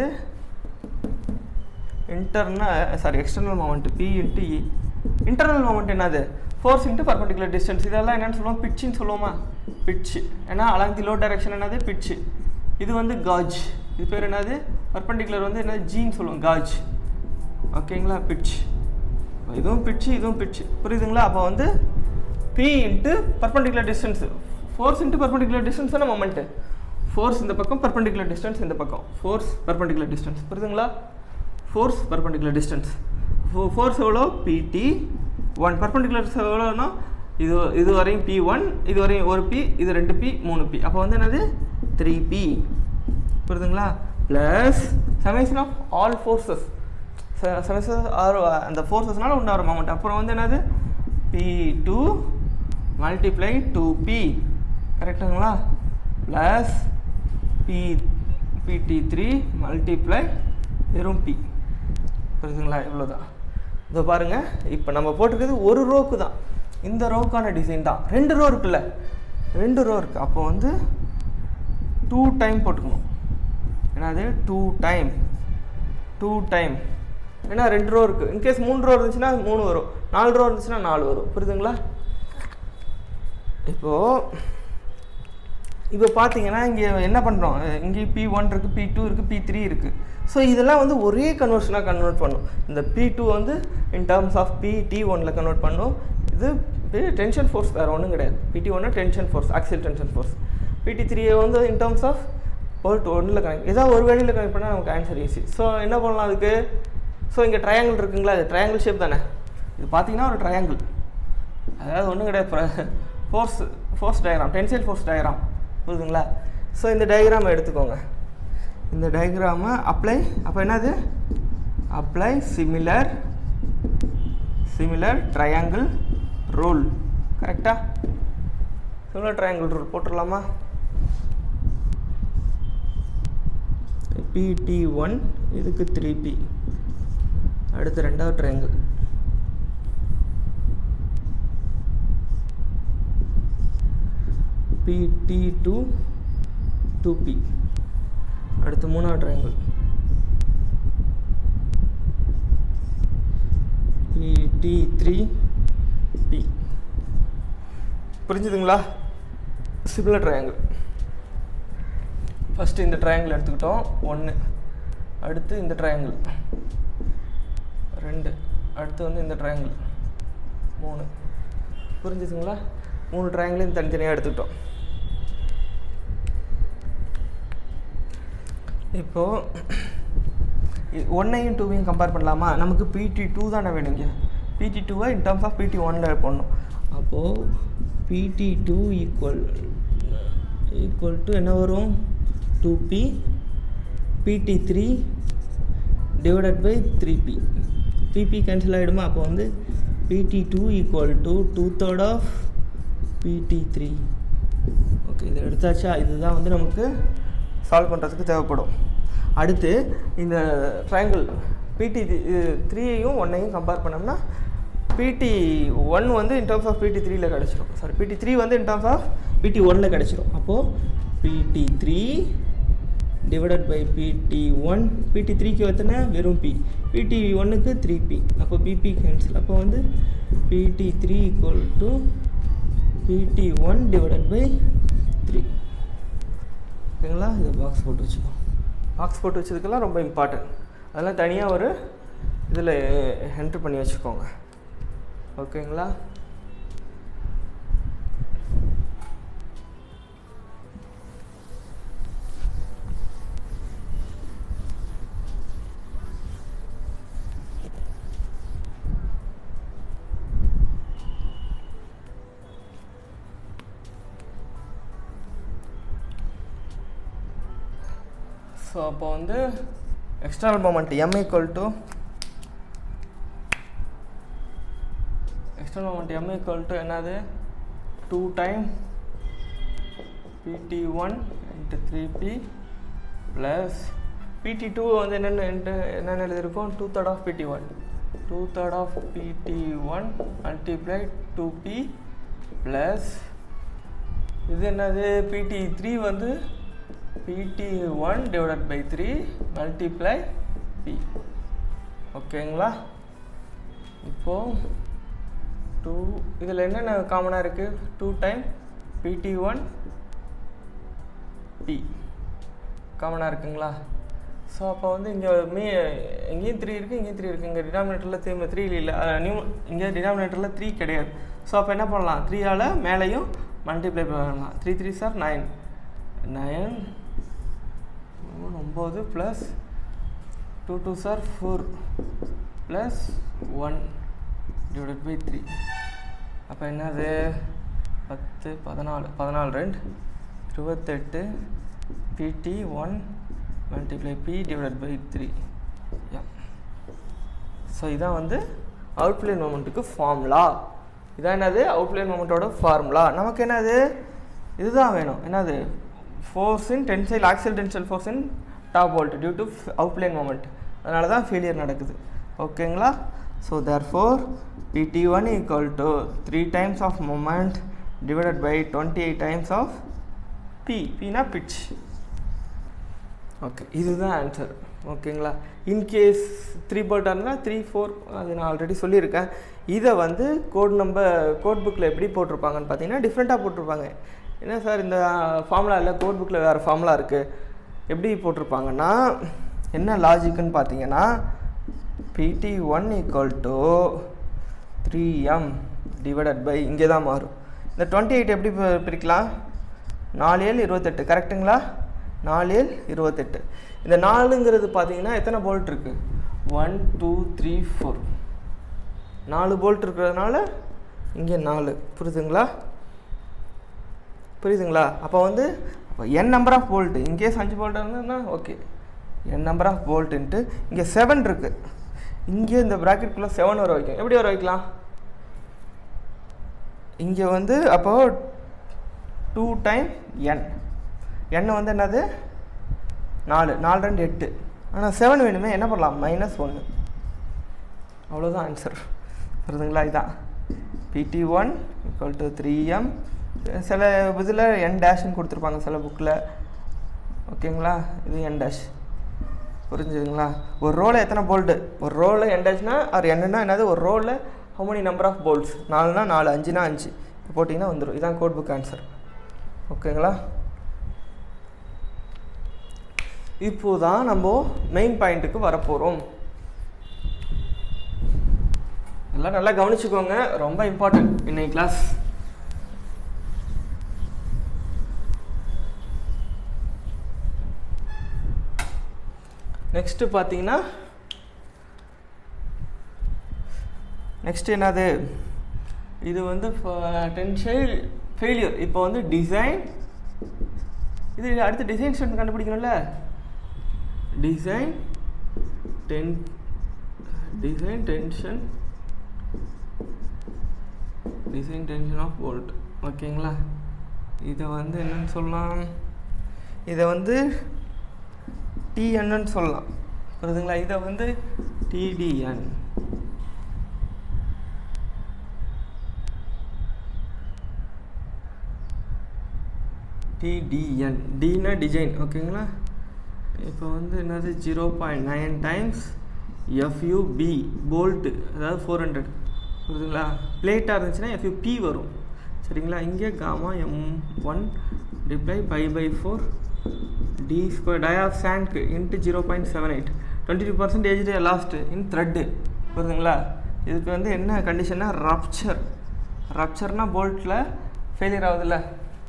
internal sorry external moment P into e internal moment என்னது ஃபோர்ஸ் இன்ட்டு பர்பண்டிகுலர் டிஸ்டன்ஸ் இதெல்லாம் என்னன்னு சொல்லுவோம் பிட்சின்னு சொல்லுவோமா பிட்ச் ஏன்னா அலாங் தி லோ டைரக்ஷன் என்னது பிட்ச் இது வந்து காஜ் இது பேர் என்னது பர்பண்டிகுலர் வந்து என்னது ஜீன்னு சொல்லுவோம் காஜ் ஓகேங்களா பிட்ச் இதுவும் பிட்ச் இதுவும் பிட்ச் புரியுதுங்களா அப்போ வந்து P into perpendicular distance force into perpendicular distance தானே மொமெண்ட்டு ஃபோர்ஸ் இந்த பக்கம் பர்பண்டிகுலர் டிஸ்டன்ஸ் இந்த பக்கம் ஃபோர்ஸ் பர்பண்டிகுலர் டிஸ்டன்ஸ் புரியுதுங்களா ஃபோர்ஸ் பர்பண்டிகுலர் டிஸ்டன்ஸ் ஃபோர்ஸ் எவ்வளோ பிடி ஒன் பர்பண்டிகுலர் எவ்வளோனா இது இது வரையும் பி ஒன் இது வரையும் ஒரு பி இது ரெண்டு பி மூணு பி அப்போ வந்து என்னது த்ரீ பி புரியுதுங்களா plus summation of all forces summation or அந்த ஃபோர்ஸஸ்னால உண்டாகிற மொமெண்ட் அப்புறம் வந்து என்னது P two multiply two P கரெக்டுங்களா plus P PT three multiply வெறும் பி புரியுதுங்களா இவ்வளோதான் இதோ பாருங்கள் இப்போ நம்ம போட்டிருக்கிறது ஒரு ரோக்கு தான் இந்த ரோக்கான டிசைன் தான் ரெண்டு ரோ இருக்குல்ல ரெண்டு ரோ இருக்குது அப்போ வந்து டூ டைம் போட்டுக்கணும் என்னது டூ டைம் டூ டைம் ஏன்னா ரெண்டு ரோ இருக்குது இன்கேஸ் மூணு ரோ இருந்துச்சுன்னா மூணு வரும் நாலு ரோ இருந்துச்சுன்னா நாலு வரும் புரியுதுங்களா இப்போது இப்போ பார்த்தீங்கன்னா இங்கே என்ன பண்ணுறோம் இங்கே பி ஒன் இருக்குது பி டூ இருக்குது பி த்ரீ இருக்குது ஸோ இதெல்லாம் வந்து ஒரே கன்வர்ஷனாக கன்வெர்ட் பண்ணும் இந்த பி டூ வந்து in terms of P T ஒனில் கன்வெர்ட் பண்ணும் இது டென்ஷன் ஃபோர்ஸ் வேறு ஒன்றும் கிடையாது பிடி ஒன்று tension force axial tension force PT த்ரீயை வந்து இன் டேர்ம்ஸ் ஆஃப் போல்ட் ஒன்றில் கனெக்ட் ஏதாவது ஒரு வழியில் கனெக்ட் பண்ணால் நமக்கு ஆன்சர் ஈஸி ஸோ என்ன பண்ணலாம் அதுக்கு ஸோ இங்கே ட்ரையாங்கிள் இருக்குங்களா அது ட்ரையாங்கிள் ஷேப் தானே இது பார்த்தீங்கன்னா ஒரு ட்ரையாங்கிள் அதாவது ஒன்றும் கிடையாது force force diagram tensile force diagram புரியுதுங்களா ஸோ இந்த டயக்ராமை எடுத்துக்கோங்க இந்த டயக்ராமை அப்ளை அப்போ என்னது apply similar similar triangle rule கரெக்டாக சிமிலர் ட்ரையாங்கிள் ரூல் போட்டுடலாமா பிடி ஒன் இதுக்கு த்ரீ பி அடுத்து ரெண்டாவது ட்ரையாங்கிள் பிடி டூ டூ பி அடுத்து மூணாவது ட்ரையாங்கிள் பிடி த்ரீ பி புரிஞ்சுதுங்களா சிமிலர் ட்ரையாங்கிள் ஃபஸ்ட்டு இந்த ட்ரையாங்கிள் எடுத்துக்கிட்டோம் ஒன்று அடுத்து இந்த ட்ரையாங்கிள் ரெண்டு அடுத்து வந்து இந்த ட்ரையாங்கிள் மூணு புரிஞ்சுதுங்களா மூணு ட்ரையாங்கிளையும் தனித்தனியாக எடுத்துக்கிட்டோம் இப்போது ஒன்னையும் டூவையும் கம்பேர் பண்ணலாமா நமக்கு பிடி டூ தானே வேணுங்க பிடி டூவை இன் டர்ம்ஸ் ஆஃப் பிடி ஒனில் போடணும் அப்போது பிடி டூ ஈக்குவல் ஈக்குவல் டு என்ன வரும் two P PT three divided by three P PP cancel ஆகிடுமா அப்போ வந்து PT two equal to two third of PT three okay இதை எடுத்தாச்சா இதுதான் வந்து நமக்கு சால்வ் பண்ணுறதுக்கு தேவைப்படும் அடுத்து இந்த ட்ரையாங்கிள் பிடி த்ரீயையும் ஒன்னையும் கம்பேர் பண்ணோம்னா பிடி ஒன் வந்து இன் டர்ம்ஸ் ஆஃப் பிடி த்ரீல கிடச்சிரும் சாரி பிடி த்ரீ வந்து இன் டர்ம்ஸ் ஆஃப் பிடி ஒனில் கிடச்சிரும் அப்போது PT three divided by PT one PT த்ரீக்கு எத்தனை வெறும் பி பிடி ஒன்றுக்கு த்ரீ பி அப்போ பிபி கேன்சல் அப்போ வந்து PT three equal to PT one divided by three ஓகேங்களா இது பாக்ஸ் போட்டு வச்சுக்கோ பாக்ஸ் போட்டு வச்சதுக்கெல்லாம் ரொம்ப இம்பார்ட்டன்ட் அதெல்லாம் தனியாக ஒரு இதில் என்ட்ரு பண்ணி வச்சுக்கோங்க ஓகேங்களா ஸோ அப்போ வந்து external moment M equal to external moment M equal to என்னது two time PT one into three P plus PT two வந்து என்னென்ன என்னென்ன எழுதியிருக்கோம் two third of PT one two third of PT one multiply two P plus இது என்னது PT three வந்து PT one divided by three multiply P ஓகேங்களா இப்போது two இதில் என்னென்ன காமனாக இருக்குது two time PT one P காமனாக இருக்குங்களா ஸோ அப்போ வந்து இங்கே மீ இங்கேயும் த்ரீ இருக்குது இங்கேயும் த்ரீ இருக்குது இங்கே டினாமினேட்டரில் த்ரீ த்ரீ இல்லை நியூ இங்கே டினாமினேட்டரில் த்ரீ கிடையாது ஸோ அப்போ என்ன பண்ணலாம் த்ரீயால் மேலேயும் மல்டிப்ளை பண்ணலாம் த்ரீ த்ரீ சார் நைன் நைன் ஒம்பது ப்ளஸ் டூ டூ சார் four plus one divided by three அப்போ என்னது பத்து பதினாலு பதினாலு ரெண்டு இருபத்தெட்டு PT one multiply P divided by three yeah so இதான் வந்து அவுட்ப்ளேன் மூமெண்ட்டுக்கு ஃபார்முலா இதான் என்னது அவுட்ப்ளேன் மூமெண்ட்டோட ஃபார்முலா நமக்கு என்னது இதுதான் வேணும் என்னது force in tensile axial tensile force in top bolt due to out plane moment அதனால தான் ஃபெயிலியர் நடக்குது ஓகேங்களா so therefore PT one equal to three times of moment divided by twenty eight times of P பினா pitch okay இதுதான் answer ஓகேங்களா in case three போல்ட்டாக இருந்தால் three four அது நான் ஆல்ரெடி சொல்லியிருக்கேன் இதை வந்து கோட் நம்பர் கோட் புக்கில் எப்படி போட்டிருப்பாங்கன்னு பார்த்தீங்கன்னா டிஃப்ரெண்ட்டாக போட்டிருப்பாங்க என்ன சார் இந்த ஃபார்முலா இல்லை கோட் புக்கில் வேறு ஃபார்முலா இருக்குது எப்படி போட்டிருப்பாங்கன்னா என்ன லாஜிக்குன்னு பார்த்தீங்கன்னா PT one equal to three M divided by இங்கே தான் மாறும் இந்த டுவெண்ட்டி எயிட் எப்படி பி- பிரிக்கலாம் நாலு ஏழு இருபத்தெட்டு கரெக்ட்டுங்களா நாலு ஏழு இருபத்தெட்டு இந்த நாலுங்கிறது பார்த்தீங்கன்னா எத்தனை போல்ட் இருக்குது ஒன் டூ த்ரீ ஃபோர் நாலு போல்ட் இருக்கிறதுனால இங்கே நாலு புரியுதுங்களா புரியுதுங்களா அப்போ வந்து அப்போ N number of bolt in case அஞ்சு போல்ட் இருந்ததுன்னா ஓகே என் நம்பர் ஆஃப் போல்ட்டுன்ட்டு இங்கே செவன் இருக்குது இங்கே இந்த ப்ராக்கெட்குள்ளே செவன் வர வைக்கும் எப்படி வர வைக்கலாம் இங்கே வந்து அப்போ டூ டைம் என் என் வந்து என்னது நாலு நாலு ரெண்டு எட்டு ஆனால் செவன் வேணுமே என்ன பண்ணலாம் மைனஸ் ஒன்று அவ்வளோதான் ஆன்சர் புரியுதுங்களா இதான் PT one equal to three M சில இதில் என் டேஷ்னு கொடுத்துருப்பாங்க சில புக்கில் ஓகேங்களா இது என் டேஷ் புரிஞ்சுதுங்களா ஒரு ரோவில் எத்தனை போல்டு ஒரு ரோவில் என் டேஷ்னா அது என்னன்னா என்னது ஒரு ரோவில் how many number of bolts நாலுனா நாலு அஞ்சுனா அஞ்சு போட்டிங்கன்னா வந்துடும் இதான் கோட் புக் ஆன்சர் ஓகேங்களா இப்போ தான் நம்ம மெயின் பாயிண்ட்டுக்கு வரப்போகிறோம் எல்லாம் நல்லா கவனிச்சுக்கோங்க ரொம்ப இம்பார்ட்டன்ட் இன்னைக்கு கிளாஸ் நெக்ஸ்ட்டு பார்த்தீங்கன்னா நெக்ஸ்ட் என்னது இது வந்து டென்ஷைல் ஃபெயிலியர் இப்போ வந்து டிசைன் இது அடுத்து டிசைன் ஸ்டூடெண்ட் கண்டுபிடிக்கணும்ல design ten design tension design tension of bolt ஓகேங்களா இதை வந்து என்னன்னு சொல்லலாம் இதை வந்து டிஎன்னு சொல்லலாம் புரியுதுங்களா இதை வந்து டிடிஎன் டிடிஎன் டினா டிசைன் ஓகேங்களா இப்போ வந்து என்னது zero point nine times FUB bolt அதாவது ஃபோர் ஹண்ட்ரட் புரியுதுங்களா பிளேட்டாக இருந்துச்சுன்னா எஃப்யூபி வரும் சரிங்களா இங்கே காமா எம் ஒன் டிப்ளை pi by four D square dia of சாண்ட்க்கு into zero point seven eight twenty two percentage lost in thread புரியுதுங்களா இதுக்கு வந்து என்ன கண்டிஷன்னா ரப்ச்சர் ரப்ச்சர்னால் போல்ட்டில் ஃபெயிலியர் ஆகுதுல்ல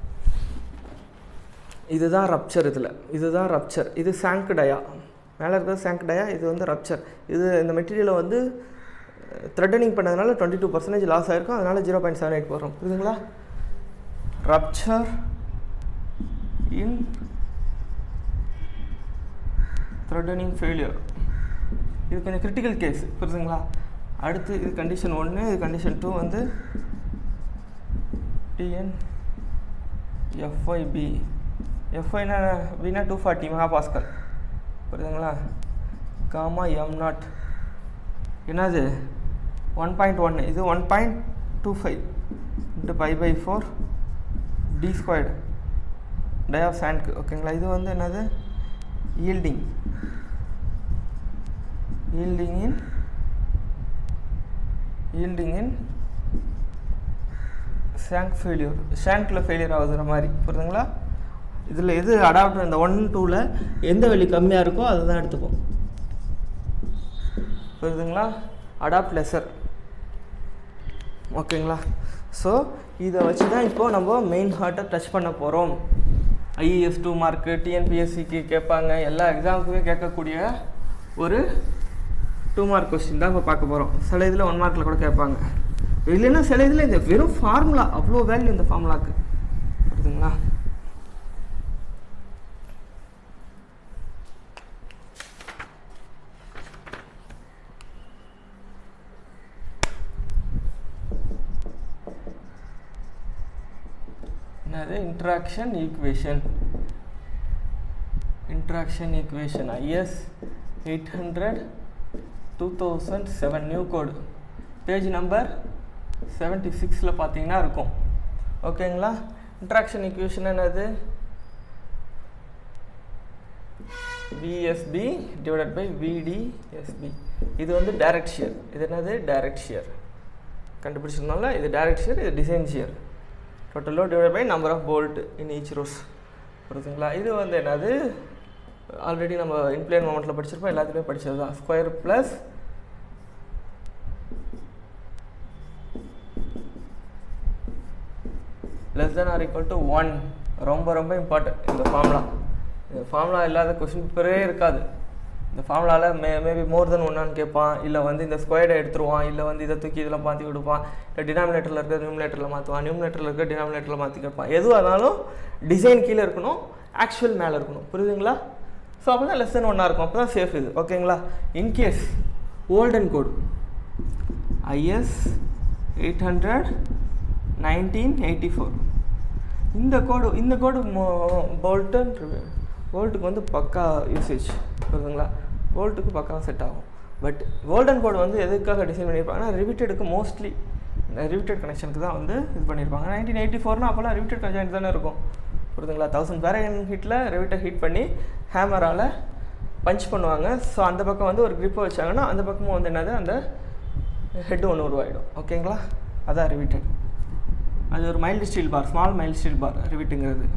இதுதான் ரப்ச்சர் இதில் இதுதான் ரப்ச்சர் இது சாங்க் டயா மேலே இருக்கிறது சாங்க் டயா இது வந்து ரப்ச்சர் இது இந்த மெட்டீரியலை வந்து த்ரெட்டனிங் பண்ணதுனால டுவெண்ட்டி டூ பர்சன்டேஜ் லாஸ் ஆயிருக்கும் அதனால ஜீரோ பாயிண்ட் செவன் எயிட் போடுறோம் புரியுதுங்களா ரப்ச்சர் இன் த்ரெட்டனிங் ஃபெயிலியர் இது கொஞ்சம் கிரிட்டிக்கல் கேஸ் புரியுதுங்களா அடுத்து இது கண்டிஷன் ஒன்று இது கண்டிஷன் டூ வந்து டிஎன் எஃப்ஒய்பி எஃப்ஒய்னா பினா டூ ஃபார்ட்டி மெகா பாஸ்கல் புரியுதுங்களா காமா எம் நாட் என்னது ஒன் பாயிண்ட் ஒன்று இது one point two five into pi by four D squared dia of சாண்ட்க்கு ஓகேங்களா இது வந்து என்னது yielding yielding in yielding in shank failure ஷாங்க்கில் ஃபெயிலியர் ஆகுதுற மாதிரி புரியுதுங்களா இதில் எது அடாப்டர் இந்த ஒன் டூவில் எந்த வெளி கம்மியாக இருக்கோ அதை தான் எடுத்துப்போம் புரியுதுங்களா அடாப்ட் லெசர் ஓகேங்களா ஸோ இதை வச்சு தான் இப்போது நம்ம மெயின் ஹார்ட்டை டச் பண்ண போகிறோம் ஐஏஎஸ் டூ மார்க்கு டிஎன்பிஎஸ்சிக்கு கேட்பாங்க எல்லா எக்ஸாமுக்குமே கேட்கக்கூடிய ஒரு டூ மார்க் கொஸ்டின் தான் இப்போ பார்க்க போகிறோம் சில இதில் ஒன் மார்க்கில் கூட கேட்பாங்க இல்லைன்னா சில இதில் இந்த வெறும் ஃபார்முலா அவ்வளோ வேல்யூ இந்த ஃபார்முலாக்கு புரியுதுங்களா என்னது interaction equation interaction equation IS eight hundred two thousand seven new code page number seventy சிக்ஸில் பார்த்தீங்கன்னா இருக்கும் ஓகேங்களா இன்ட்ராக்ஷன் ஈக்குவேஷன் என்னது விஎஸ்பி டிவைடட் பை விடிஎஸ்பி இது வந்து டைரக்ட் ஷியர் இது என்னது டைரக்ட் ஷியர் கண்டுபிடிச்சதுனால இது டைரக்ட் ஷியர் இது design shear total load divide by number of bolt in each rows புரியுதுங்களா இது வந்து என்னது ஆல்ரெடி நம்ம இன்பிளேன் மொமெண்ட்டில் படிச்சிருப்போம் எல்லாத்துலேயும் படித்தது தான் square plus less then or equal to one ரொம்ப ரொம்ப இம்பார்ட்டன்ட் இந்த ஃபார்முலா இந்த ஃபார்முலா இல்லாத கொஸ்டின் பேப்பரே இருக்காது இந்த ஃபார்முலாவில் மே மேபி மோர் தென் ஒன்னான்னு கேட்பான் இல்லை வந்து இந்த ஸ்கொயர்டை எடுத்துருவான் இல்லை வந்து இதை தூக்கி இதில் மாற்றி கொடுப்பான் இல்லை டினாமினேட்டரில் இருக்க நியூமினேட்டரில் மாற்றுவான் நியூமினேட்டரில் இருக்க டினாமினேட்டரில் மாற்றி கேட்பான் எதுவாக இருந்தாலும் டிசைன் கீழே இருக்கணும் ஆக்சுவல் மேலே இருக்கணும் புரியுதுங்களா ஸோ அப்போ தான் லெஸ் தென் ஒன்னாக இருக்கும் அப்போ தான் சேஃப் இது ஓகேங்களா in case olden code IS eight hundred nineteen eighty four இந்த கோடு இந்த கோடு போல்டன் போல்ட்டுக்கு வந்து பக்கா யூசேஜ் புரியுதுங்களா போல்ட்டுக்கு பக்காவாக செட் ஆகும் பட் கோல்டன் கோடு வந்து எதுக்காக டிசைன் பண்ணியிருப்பாங்கன்னா ரிவிட்டடுக்கு மோஸ்ட்லி ரிவிட்டட் கனெக்ஷனுக்கு தான் வந்து இது பண்ணியிருப்பாங்க நைன்டீன் எயிட்டி ஃபோர்னா அப்போல்லாம் ரிவிட்டட் கனெக்ஷன் தானே இருக்கும் புரியுதுங்களா தௌசண்ட் பேரன் ஹீட்டில் ரிவிட்டை ஹீட் பண்ணி ஹேமரால் பஞ்ச் பண்ணுவாங்க ஸோ அந்த பக்கம் வந்து ஒரு grip வச்சாங்கன்னா அந்த பக்கமும் வந்து என்னது அந்த ஹெட் ஒன்று உருவாயிடும் ஓகேங்களா அதான் ரிவிட்டட் அது ஒரு mild steel bar small mild steel bar ரிவிட்டுங்கிறது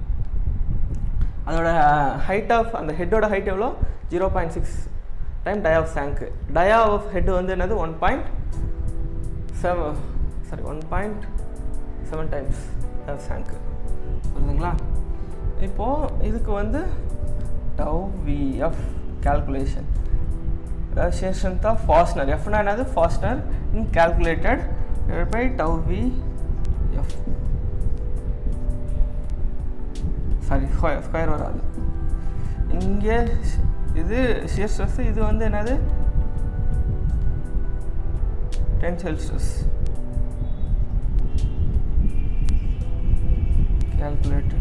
அதோட ஹைட் ஆஃப் அந்த ஹெட்டோட ஹைட் எவ்வளோ zero point six time dia of சாங்க்கு டயா ஆஃப் ஹெட் வந்து என்னது one point seven sorry one point seven times of சாங்க்கு புரியுதுங்களா இப்போது இதுக்கு வந்து tau VF calculation strength of fastener எஃப்னா என்னது fastener in calculated by tau V F sorry square square வராது இங்கே இது ஷியர் ஸ்ட்ரெஸ் இது வந்து என்னது tensile stress calculated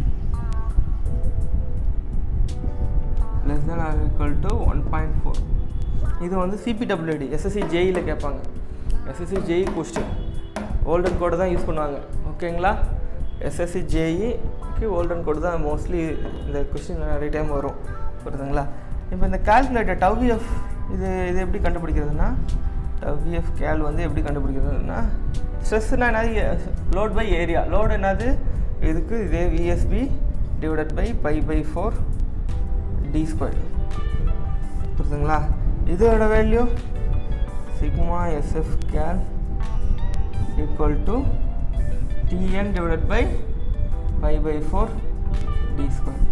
less than or equal to 1.4 இது வந்து சிபிடபிள்யூடி எஸ்எஸ்சி ஜேஇயில் கேட்பாங்க SSC JE question olden code தான் யூஸ் பண்ணுவாங்க ஓகேங்களா எஸ்எஸ்சி ஜேஇக்கு ஓல்டன் கோடு தான் மோஸ்ட்லி இந்த கொஸ்டின் நிறைய டைம் வரும் புரியுதுங்களா இப்போ இந்த கால்குலேட்டர் டவ்விஎஃப் இது இது எப்படி கண்டுபிடிக்கிறதுனா டவ்விஎஃப் கேல் வந்து எப்படி கண்டுபிடிக்கிறதுனா ஸ்ட்ரெஸ்னா என்னது லோட் பை ஏரியா லோடு என்னது இதுக்கு இதே VSB divided by pi by four D square புரியுதுங்களா இதோட value sigma SF cal equal to TDN divided by pi by four D square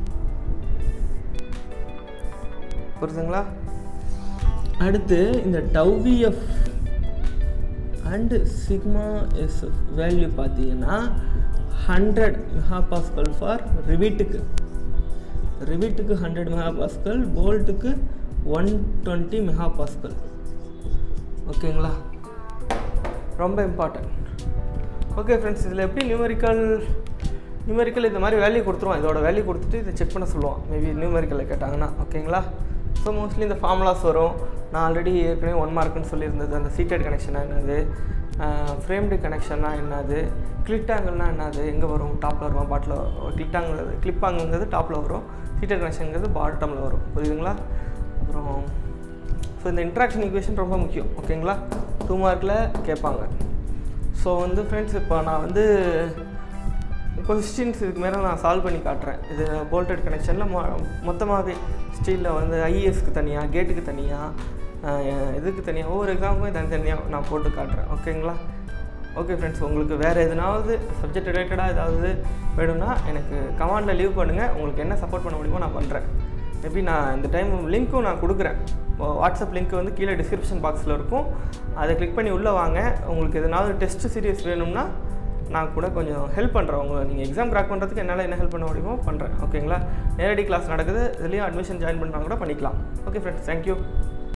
புரியுதுங்களா அடுத்து இந்த tau VF and sigma SF value பார்த்தீங்கன்னா hundred mega pascal for ரிவிட்டுக்கு ரிவிட்டுக்கு hundred mega pascal போல்ட்டுக்கு one twenty mega pascal ஓகேங்களா ரொம்ப இம்பார்ட்டன்ட் ஓகே ஃப்ரெண்ட்ஸ் இதில் எப்படி நியூமெரிக்கல் நியூமெரிக்கல் இந்த மாதிரி வேல்யூ கொடுத்துருவான் இதோட வேல்யூ கொடுத்துட்டு இதை செக் பண்ண சொல்லுவான் மேபி நியூமெரிக்கலில் கேட்டாங்கன்னா ஓகேங்களா ஸோ மோஸ்ட்லி இந்த ஃபார்முலாஸ் வரும் நான் ஆல்ரெடி ஏற்கனவே ஒன் மார்க்குன்னு சொல்லியிருந்தது அந்த சீட்டட் கனெக்ஷன் என்னது ஃப்ரேம்டு கனெக்ஷன்னா என்னது கிளிட் ஆங்கிள்னா என்னது எங்கே வரும் டாப்பில் வருமா பாட்டில் கிளிட் ஆங்கிள் கிளிப் ஆங்கிள்ங்கிறது டாப்பில் வரும் சீட்டர் கனெக்ஷனுங்கிறது பாட்டமில் வரும் புரியுதுங்களா அப்புறம் ஸோ இந்த இன்ட்ராக்ஷன் ஈக்குவேஷன் ரொம்ப முக்கியம் ஓகேங்களா டூ மார்க்கில் கேட்பாங்க ஸோ வந்து ஃப்ரெண்ட்ஸ் இப்போ நான் வந்து கொஸ்டின்ஸ் இதுக்கு மேலே நான் சால்வ் பண்ணி காட்டுறேன் இது போல்டட் கனெக்ஷனில் மொ மொத்தமாகவே ஸ்டீலில் வந்து ஐஏஎஸ்க்கு தனியாக கேட்டுக்கு தனியாக இதுக்கு தனியாக ஒவ்வொரு எக்ஸாமுக்கும் தனித்தனியாக நான் போட்டு காட்டுறேன் ஓகேங்களா ஓகே ஃப்ரெண்ட்ஸ் உங்களுக்கு வேறு எதுனாவது சப்ஜெக்ட் ரிலேட்டடாக ஏதாவது வேணும்னா எனக்கு கமாண்டில் லீவ் பண்ணுங்கள் உங்களுக்கு என்ன சப்போர்ட் பண்ண முடியுமோ நான் பண்ணுறேன் மேபி நான் இந்த டைம் லிங்க்கும் நான் கொடுக்குறேன் வாட்ஸ்அப் லிங்க் வந்து கீழே டிஸ்கிரிப்ஷன் பாக்ஸில் இருக்கும் அதை கிளிக் பண்ணி உள்ளே வாங்க உங்களுக்கு எதனாவது டெஸ்ட் சீரியஸ் வேணும்னா நான் கூட கொஞ்சம் ஹெல்ப் பண்ணுறேன் உங்களை நீங்கள் எக்ஸாம் கிராக் பண்ணுறதுக்கு என்னால் என்ன ஹெல்ப் பண்ண முடியுமோ பண்ணுறேன் ஓகேங்களா நேரடி கிளாஸ் நடக்குது இதுலேயும் அட்மிஷன் ஜாயின் பண்ணுறாங்க கூட பண்ணிக்கலாம் ஓகே ஃப்ரெண்ட்ஸ் தேங்க்யூ